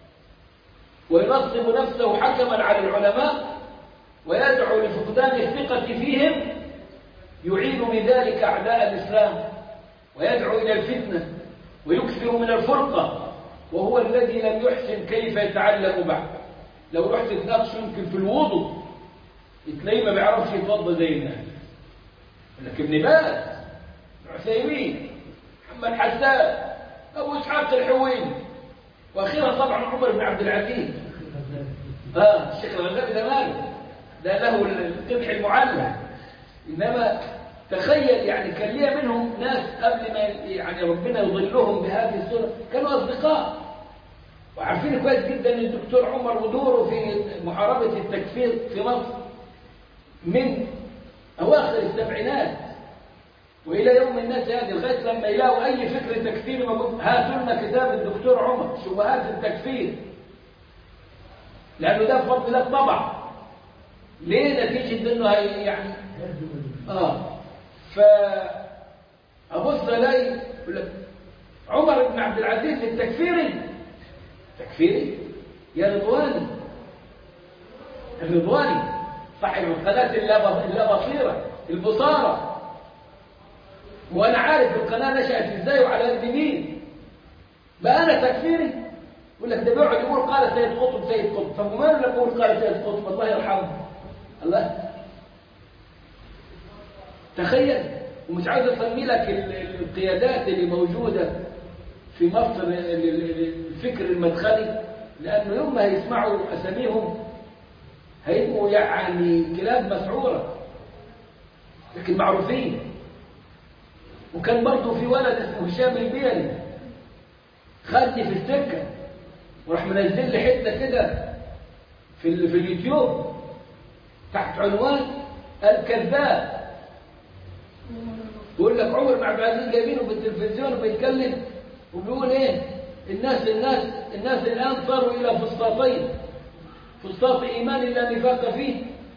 وينصب نفسه حكما على العلماء ويدعو لفقدان الثقة فيهم يعين بذلك أعداء الإسلام ويدعو إلى الفتنة ويكثر من الفرقة وهو الذي لم يحسن كيف يتعلم بعد لو رحت تناقش يمكن في الوضوء تلاقيه ما بيعرفش يتوضا زي الناس لكن ابن باز عثيمين محمد حسان ابو اسحاق الحويني واخيرا طبعا عمر بن عبد العزيز اه الشيخ الغزالي ده ماله ده له القبح المعلق انما تخيل يعني كان ليا منهم ناس قبل ما يعني ربنا يضلهم بهذه الصوره كانوا اصدقاء وعارفين كويس جدا ان الدكتور عمر ودوره في محاربه التكفير في مصر من اواخر السبعينات والى يوم الناس هذه لغايه لما يلاقوا اي فكر تكفيري موجود هاتوا لنا كتاب الدكتور عمر شبهات التكفير لانه ده بفضل الله طبع ليه نتيجه انه هي يعني اه ف ابص الاقي يقول لك عمر بن عبد العزيز التكفيري تكفيري يا رضواني الرضواني صاحب القناه اللا بصيره البصاره وانا عارف القناه نشات ازاي وعلى قد مين بقى انا تكفيري يقول لك ده بيقعد يقول قال سيد قطب سيد قطب طب وماله لما يقول قال سيد قطب الله يرحمه الله تخيل ومش عايز اسمي لك القيادات اللي موجوده في مصر الفكر المدخلي لانه يوم ما هيسمعوا اساميهم هيبقوا يعني كلاب مسعوره لكن معروفين وكان برضه في ولد اسمه هشام البيري خدني في السكه وراح منزل لي حته كده في في اليوتيوب تحت عنوان الكذاب يقول لك عمر بن عبد العزيز جايبينه في التلفزيون وبيتكلم وبيقول ايه الناس الناس الناس الان صاروا الى فسطاطين فسطاط ايمان لا نفاق فيه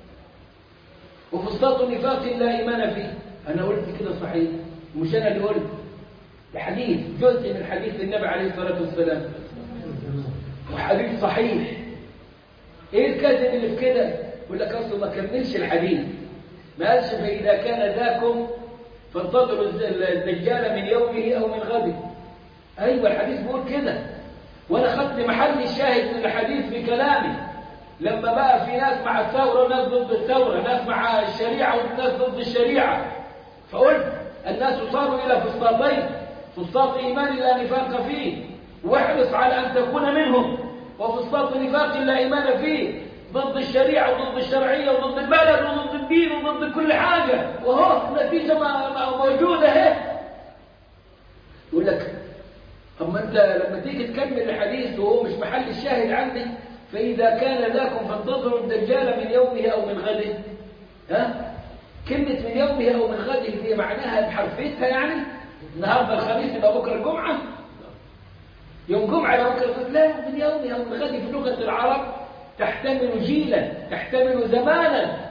وفسطاط نفاق لا ايمان فيه انا قلت كده صحيح مش انا اللي قلت الحديث جزء من حديث النبي عليه الصلاه والسلام وحديث صحيح ايه الكذب اللي في كده يقول لك اصله ما كملش الحديث ما قالش فاذا كان ذاكم فانتظروا الدجال من يومه او من غده ايوه الحديث بيقول كده وانا خدت محل الشاهد من الحديث بكلامي لما بقى في ناس مع الثوره وناس ضد الثوره ناس مع الشريعه وناس ضد الشريعه فقلت الناس صاروا الى فسطاطين فسطاط ايمان لا نفاق فيه واحرص على ان تكون منهم وفسطاط نفاق لا ايمان فيه ضد الشريعة وضد الشرعية وضد البلد وضد الدين وضد كل حاجة وهو النتيجة موجودة اهي يقول لك أما أنت لما تيجي تكمل الحديث وهو مش محل الشاهد عندي فإذا كان ذاكم فانتظروا الدجال من يومه أو من غده ها كلمة من يومه أو من غده دي معناها بحرفيتها يعني النهارده الخميس يبقى بكرة الجمعة يوم جمعة يبقى بكرة لا من يومه أو من غده في لغة العرب تحتمل جيلا تحتمل زمانا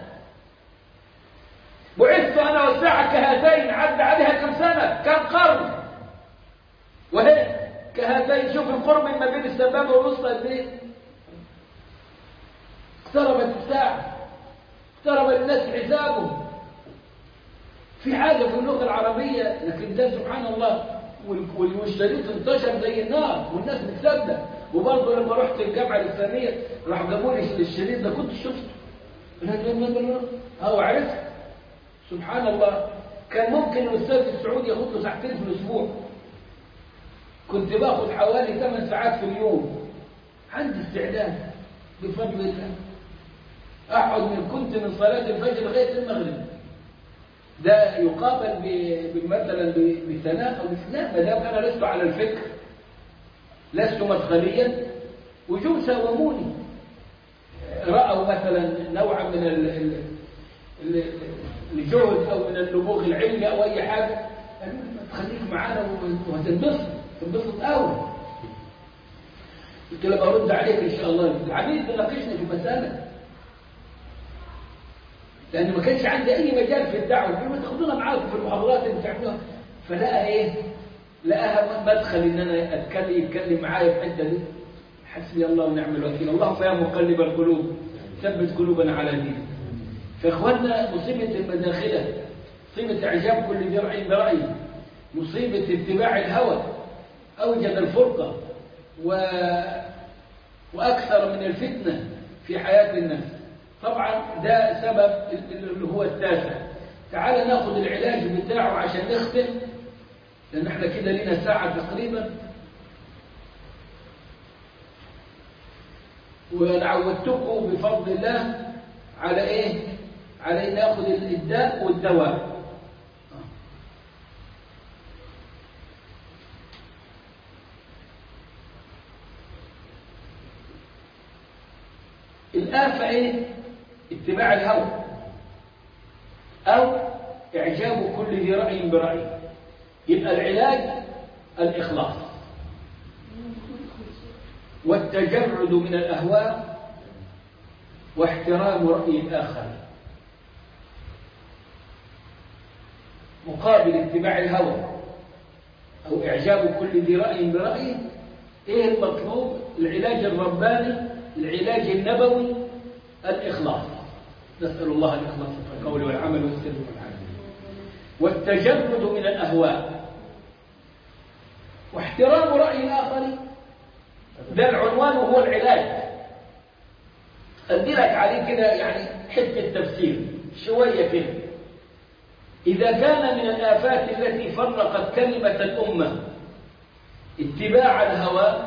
بعثت انا والساعه كهاتين عد عليها كم سنه كم قرن وهي كهاتين شوف القرب ما بين السبابه والوسطى قد ايه اقتربت الساعه اقترب للناس حسابهم في حاجه في اللغه العربيه لكن ده سبحان الله والشريط انتشر زي النار والناس بتصدق وبرضه لما رحت الجامعه الاسلاميه راح جابوا لي الشريط ده كنت شفته هو عرفت سبحان الله كان ممكن الاستاذ السعودي ياخد له ساعتين في الاسبوع كنت باخد حوالي 8 ساعات في اليوم عندي استعداد بفضل الله اقعد من كنت من صلاه الفجر لغايه المغرب ده يقابل مثلا بثناء او بثناء ما دام انا لست على الفكر لست مدخليا وجوم ساوموني رأوا مثلا نوعا من الجهد أو من النبوغ العلمي أو أي حاجة قالوا خليك معانا وهتنبسط تنبسط قوي قلت له برد عليك إن شاء الله العميد بناقشني في مسألة لأن ما كانش عندي أي مجال في الدعوة قالوا ما تاخدونا معاكم في المحاضرات اللي بتعملوها فلقى إيه؟ لقاها مدخل إن أنا أتكلم يتكلم معايا في الحتة دي حسبي الله ونعم الوكيل اللهم يا مقلب القلوب ثبت قلوبنا على دينك فإخواننا مصيبة المداخلة مصيبة إعجاب كل ذي رأي برأيه مصيبة اتباع الهوى أوجد الفرقة و... وأكثر من الفتنة في حياة الناس طبعا ده سبب اللي هو التاسع تعال ناخد العلاج بتاعه عشان نختم لأن احنا كده لنا ساعة تقريبا وعودتكم بفضل الله على ايه على ان ناخد الداء والدواء الآفة ايه اتباع الهوى او اعجاب كل ذي رأي برأي يبقى العلاج الإخلاص والتجرد من الأهواء واحترام رأي الآخر مقابل اتباع الهوى أو إعجاب كل ذي رأي برأيه إيه المطلوب العلاج الرباني العلاج النبوي الإخلاص نسأل الله الإخلاص في القول والعمل والسر والعمل والتجرد من الأهواء واحترام رأي الآخرين ده العنوان وهو العلاج أدي لك عليه كده يعني حتة تفسير شوية كده إذا كان من الآفات التي فرقت كلمة الأمة اتباع الهوى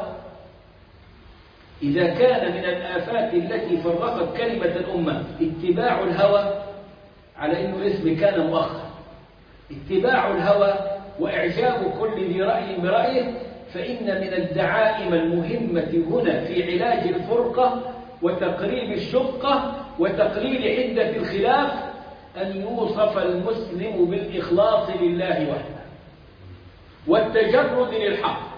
إذا كان من الآفات التي فرقت كلمة الأمة اتباع الهوى على إنه اسم كان مؤخر اتباع الهوى وإعجاب كل ذي رأي برأيه فإن من الدعائم المهمة هنا في علاج الفرقة وتقريب الشقة وتقليل عدة الخلاف أن يوصف المسلم بالإخلاص لله وحده والتجرد للحق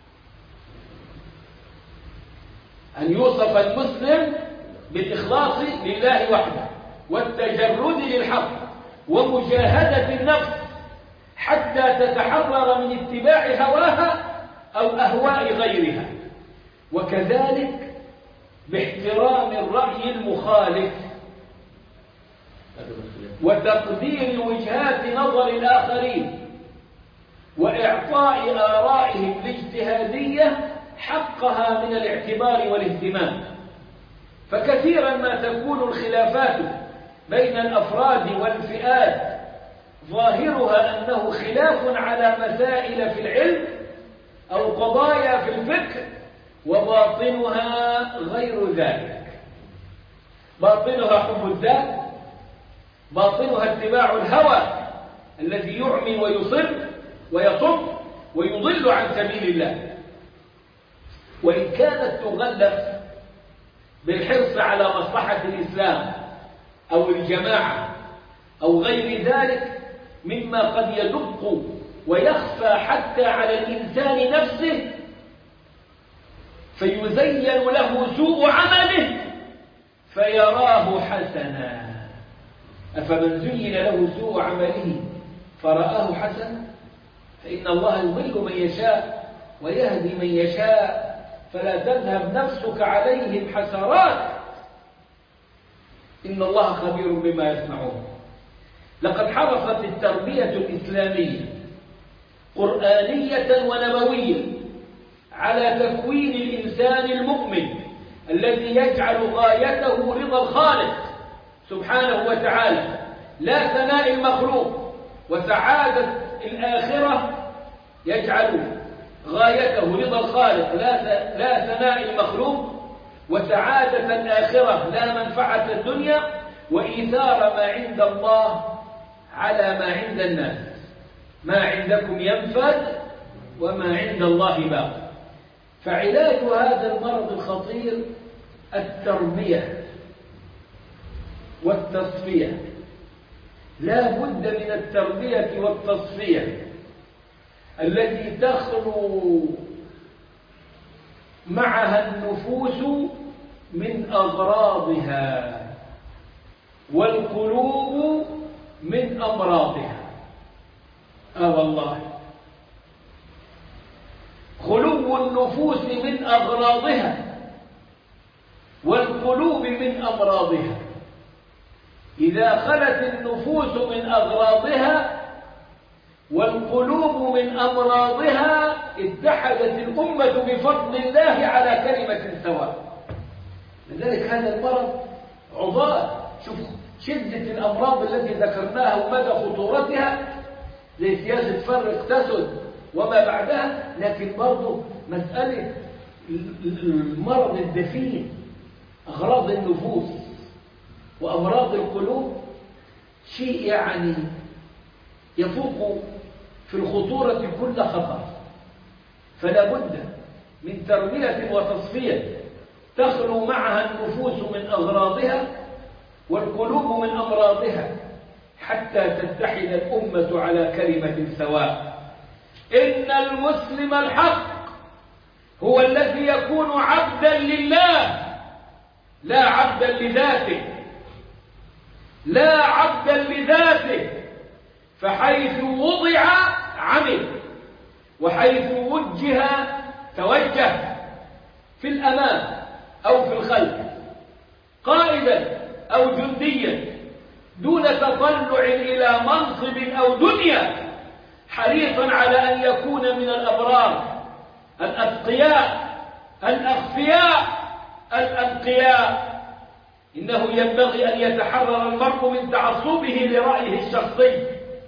أن يوصف المسلم بالإخلاص لله وحده والتجرد للحق ومجاهدة النفس حتى تتحرر من اتباع هواها أو أهواء غيرها وكذلك باحترام الرأي المخالف وتقدير وجهات نظر الآخرين وإعطاء آرائهم الاجتهادية حقها من الاعتبار والاهتمام فكثيرا ما تكون الخلافات بين الأفراد والفئات ظاهرها أنه خلاف على مسائل في العلم أو قضايا في الفكر وباطنها غير ذلك باطنها حب الذات باطنها اتباع الهوى الذي يعمي ويصر ويصم ويضل عن سبيل الله وإن كانت تغلف بالحرص على مصلحة الإسلام أو الجماعة أو غير ذلك مما قد يدق ويخفى حتى على الإنسان نفسه فيزين له سوء عمله فيراه حسنا أفمن زين له سوء عمله فرآه حسنا فإن الله يضل من يشاء ويهدي من يشاء فلا تذهب نفسك عليهم حسرات إن الله خبير بما يصنعون لقد حرصت التربية الإسلامية قرآنية ونبوية على تكوين الإنسان المؤمن الذي يجعل غايته رضا الخالق سبحانه وتعالى لا ثناء المخلوق وسعادة الآخرة يجعل غايته رضا الخالق لا لا ثناء المخلوق وسعادة الآخرة لا منفعة الدنيا وإيثار ما عند الله على ما عند الناس ما عندكم ينفد وما عند الله باق فعلاج هذا المرض الخطير التربية والتصفية لا بد من التربية والتصفية التي تخلو معها النفوس من أغراضها والقلوب من أمراضها آه والله خلو النفوس من أغراضها والقلوب من أمراضها إذا خلت النفوس من أغراضها والقلوب من أمراضها اتحدت الأمة بفضل الله على كلمة سواء لذلك هذا المرض عضال شوف شدة الأمراض التي ذكرناها ومدى خطورتها زي سياسة فرق تسد وما بعدها لكن برضه مسألة المرض الدفين أغراض النفوس وأمراض القلوب شيء يعني يفوق في الخطورة كل خطر فلا بد من تربية وتصفية تخلو معها النفوس من أغراضها والقلوب من أمراضها حتى تتحد الأمة على كلمة سواء إن المسلم الحق هو الذي يكون عبدا لله لا عبدا لذاته لا عبدا لذاته فحيث وضع عمل وحيث وجه توجه في الأمام أو في الخلف قائدا أو جنديا دون تطلع إلى منصب أو دنيا حريصا على أن يكون من الأبرار الأتقياء الأخفياء الأنقياء إنه ينبغي أن يتحرر المرء من تعصبه لرأيه الشخصي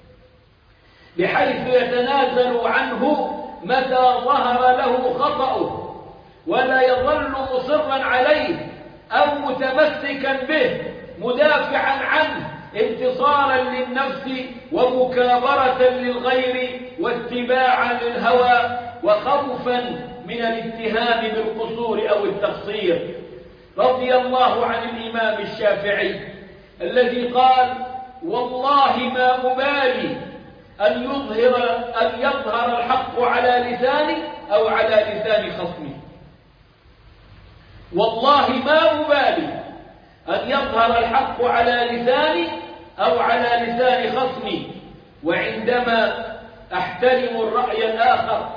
بحيث يتنازل عنه متى ظهر له خطأه ولا يظل مصرا عليه أو متمسكا به مدافعا عنه انتصارا للنفس ومكابرة للغير واتباعا للهوى وخوفا من الاتهام بالقصور أو التقصير رضي الله عن الإمام الشافعي الذي قال والله ما أبالي أن يظهر أن يظهر الحق على لساني أو على لسان خصمي والله ما أبالي أن يظهر الحق على لساني أو على لسان خصمي وعندما أحترم الرأي الآخر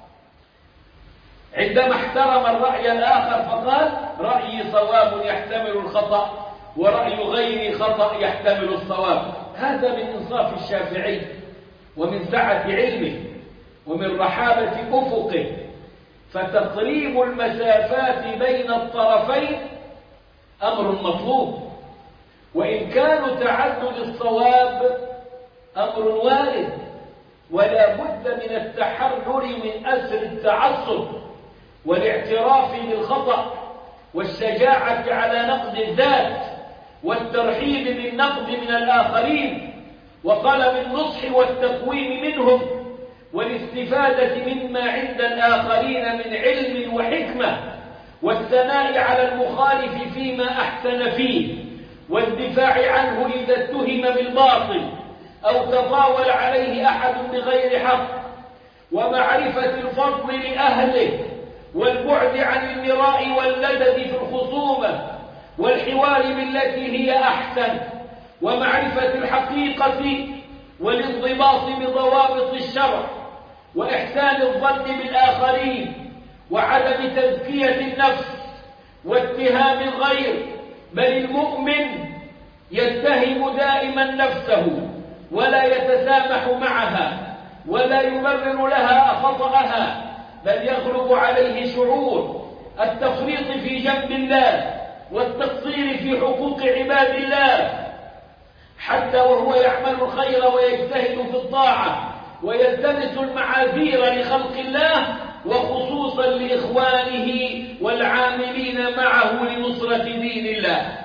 عندما احترم الرأي الآخر فقال رأيي صواب يحتمل الخطأ ورأي غيري خطأ يحتمل الصواب هذا من إنصاف الشافعي ومن سعة علمه ومن رحابة أفقه فتقريب المسافات بين الطرفين أمر مطلوب وإن كان تعدد الصواب أمر وارد ولا بد من التحرر من أسر التعصب والاعتراف بالخطأ والشجاعة على نقد الذات والترحيب بالنقد من الآخرين وطلب النصح والتقويم منهم والاستفادة مما عند الآخرين من علم وحكمة والثناء على المخالف فيما أحسن فيه والدفاع عنه إذا اتهم بالباطل أو تطاول عليه أحد بغير حق ومعرفة الفضل لأهله والبعد عن المراء واللدد في الخصومة والحوار بالتي هي أحسن ومعرفة الحقيقة والانضباط بضوابط الشرع وإحسان الظن بالآخرين وعدم تزكية النفس واتهام الغير بل المؤمن يتهم دائما نفسه ولا يتسامح معها ولا يبرر لها خطأها بل يغلب عليه شعور التفريط في جنب الله والتقصير في حقوق عباد الله حتى وهو يعمل الخير ويجتهد في الطاعة ويلتمس المعاذير لخلق الله وخصوصا لإخوانه والعاملين معه لنصرة دين الله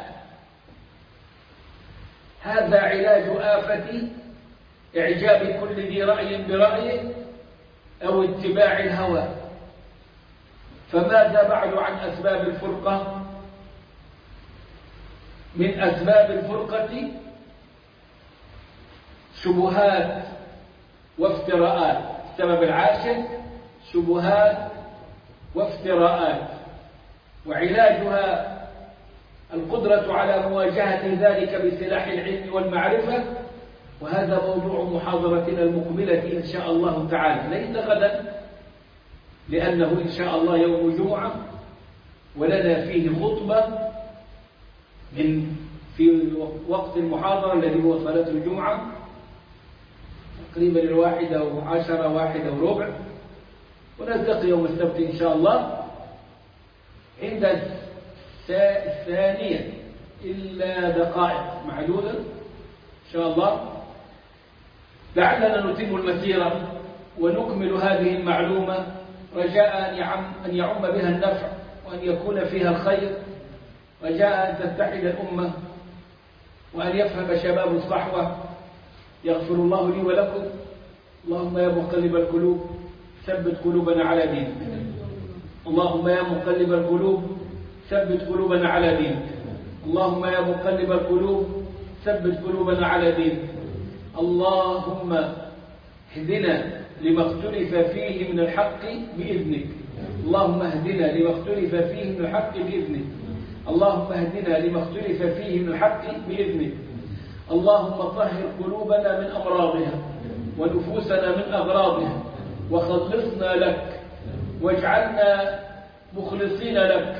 هذا علاج آفة إعجاب كل ذي رأي برأيه أو اتباع الهوى فماذا بعد عن أسباب الفرقة من أسباب الفرقة شبهات وافتراءات السبب العاشر شبهات وافتراءات وعلاجها القدرة على مواجهة ذلك بسلاح العلم والمعرفة وهذا موضوع محاضرتنا المقبلة إن شاء الله تعالى ليس غدا لأنه إن شاء الله يوم جمعة ولنا فيه خطبة من في وقت المحاضرة الذي هو صلاة الجمعة تقريبا الواحدة وعشرة واحدة وربع ونلتقي يوم السبت إن شاء الله عند الثانية إلا دقائق معدودة إن شاء الله لعلنا نتم المسيرة ونكمل هذه المعلومة رجاء أن يعم, أن يعم بها النفع وأن يكون فيها الخير رجاء أن تتحد الأمة وأن يفهم شباب الصحوة يغفر الله لي ولكم اللهم يا مقلب القلوب ثبت قلوبنا على دينك اللهم يا مقلب القلوب ثبت قلوبنا على دينك اللهم يا مقلب القلوب ثبت قلوبنا على دينك اللهم اهدنا لما اختلف فيه من الحق بإذنك اللهم اهدنا لما اختلف فيه من الحق بإذنك اللهم اهدنا لما اختلف فيه من الحق بإذنك اللهم طهر قلوبنا من أمراضها ونفوسنا من أغراضها وخلصنا لك واجعلنا مخلصين لك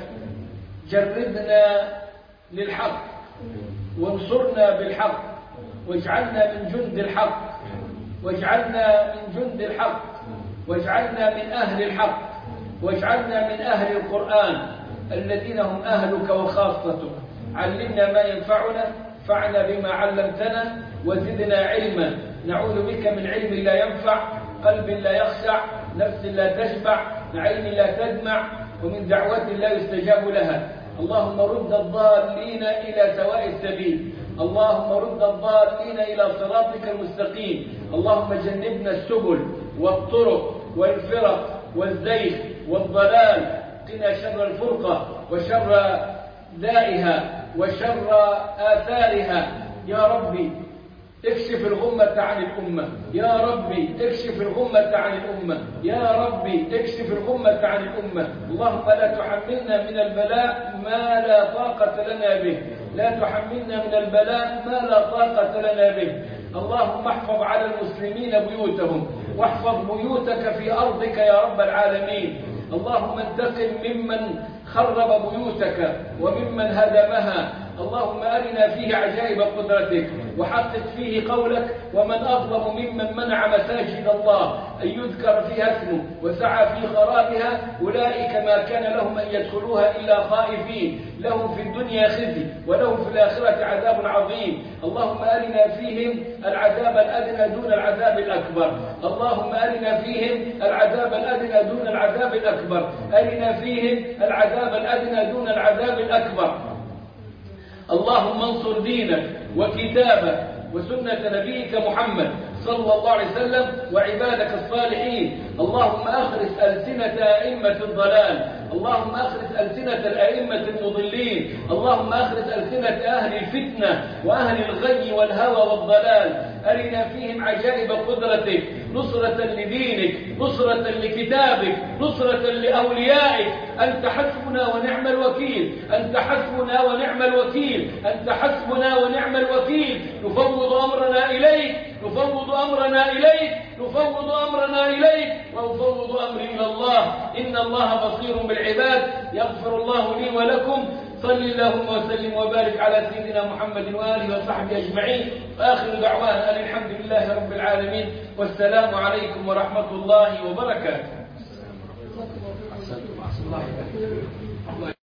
جردنا للحق وانصرنا بالحق واجعلنا من جند الحق واجعلنا من جند الحق واجعلنا من أهل الحق واجعلنا من أهل القرآن الذين هم أهلك وخاصتك علمنا ما ينفعنا فعنا بما علمتنا وزدنا علما نعوذ بك من علم لا ينفع قلب لا يخشع نفس لا تشبع عين لا تدمع ومن دعوة لا يستجاب لها اللهم رد الضالين إلى سواء السبيل اللهم رد الضالين إلى صراطك المستقيم اللهم جنبنا السبل والطرق والفرق والزيغ والضلال قنا شر الفرقة وشر دائها وشر آثارها يا ربي اكشف الغمة عن الأمة يا ربي اكشف الغمة عن الأمة يا ربي اكشف الغمة عن الأمة اللهم لا تحملنا من البلاء ما لا طاقة لنا به لا تحملنا من البلاء ما لا طاقة لنا به اللهم احفظ على المسلمين بيوتهم واحفظ بيوتك في أرضك يا رب العالمين اللهم انتقم ممن خرب بيوتك وممن هدمها اللهم أرنا فيه عجائب قدرتك وحقق فيه قولك ومن أظلم ممن منع مساجد الله أن يذكر فيها اسمه وسعى في خرابها أولئك ما كان لهم أن يدخلوها إلا خائفين لهم في الدنيا خزي ولهم في الآخرة عذاب عظيم اللهم أرنا فيهم العذاب الأدنى دون العذاب الأكبر اللهم أرنا فيهم العذاب الأدنى دون العذاب الأكبر أرنا فيهم العذاب الأدنى دون العذاب الأكبر اللهم انصر دينك وكتابك وسنة نبيك محمد صلى الله عليه وسلم وعبادك الصالحين اللهم أخرس ألسنة أئمة الضلال اللهم أخرس ألسنة الأئمة المضلين اللهم أخرس ألسنة أهل الفتنة وأهل الغي والهوى والضلال أرنا فيهم عجائب قدرتك نصرة لدينك نصرة لكتابك نصرة لأوليائك أنت حسبنا ونعم الوكيل أنت حسبنا ونعم الوكيل أنت حسبنا ونعم الوكيل نفوض أمرنا إليك نفوض أمرنا إليك نفوض أمرنا إليك وأفوض أمري إلى الله إن الله بصير بالعباد يغفر الله لي ولكم صل اللهم وسلم وبارك على سيدنا محمد وآله وصحبه أجمعين وآخر دعوانا أن الحمد لله رب العالمين والسلام عليكم ورحمة الله وبركاته الله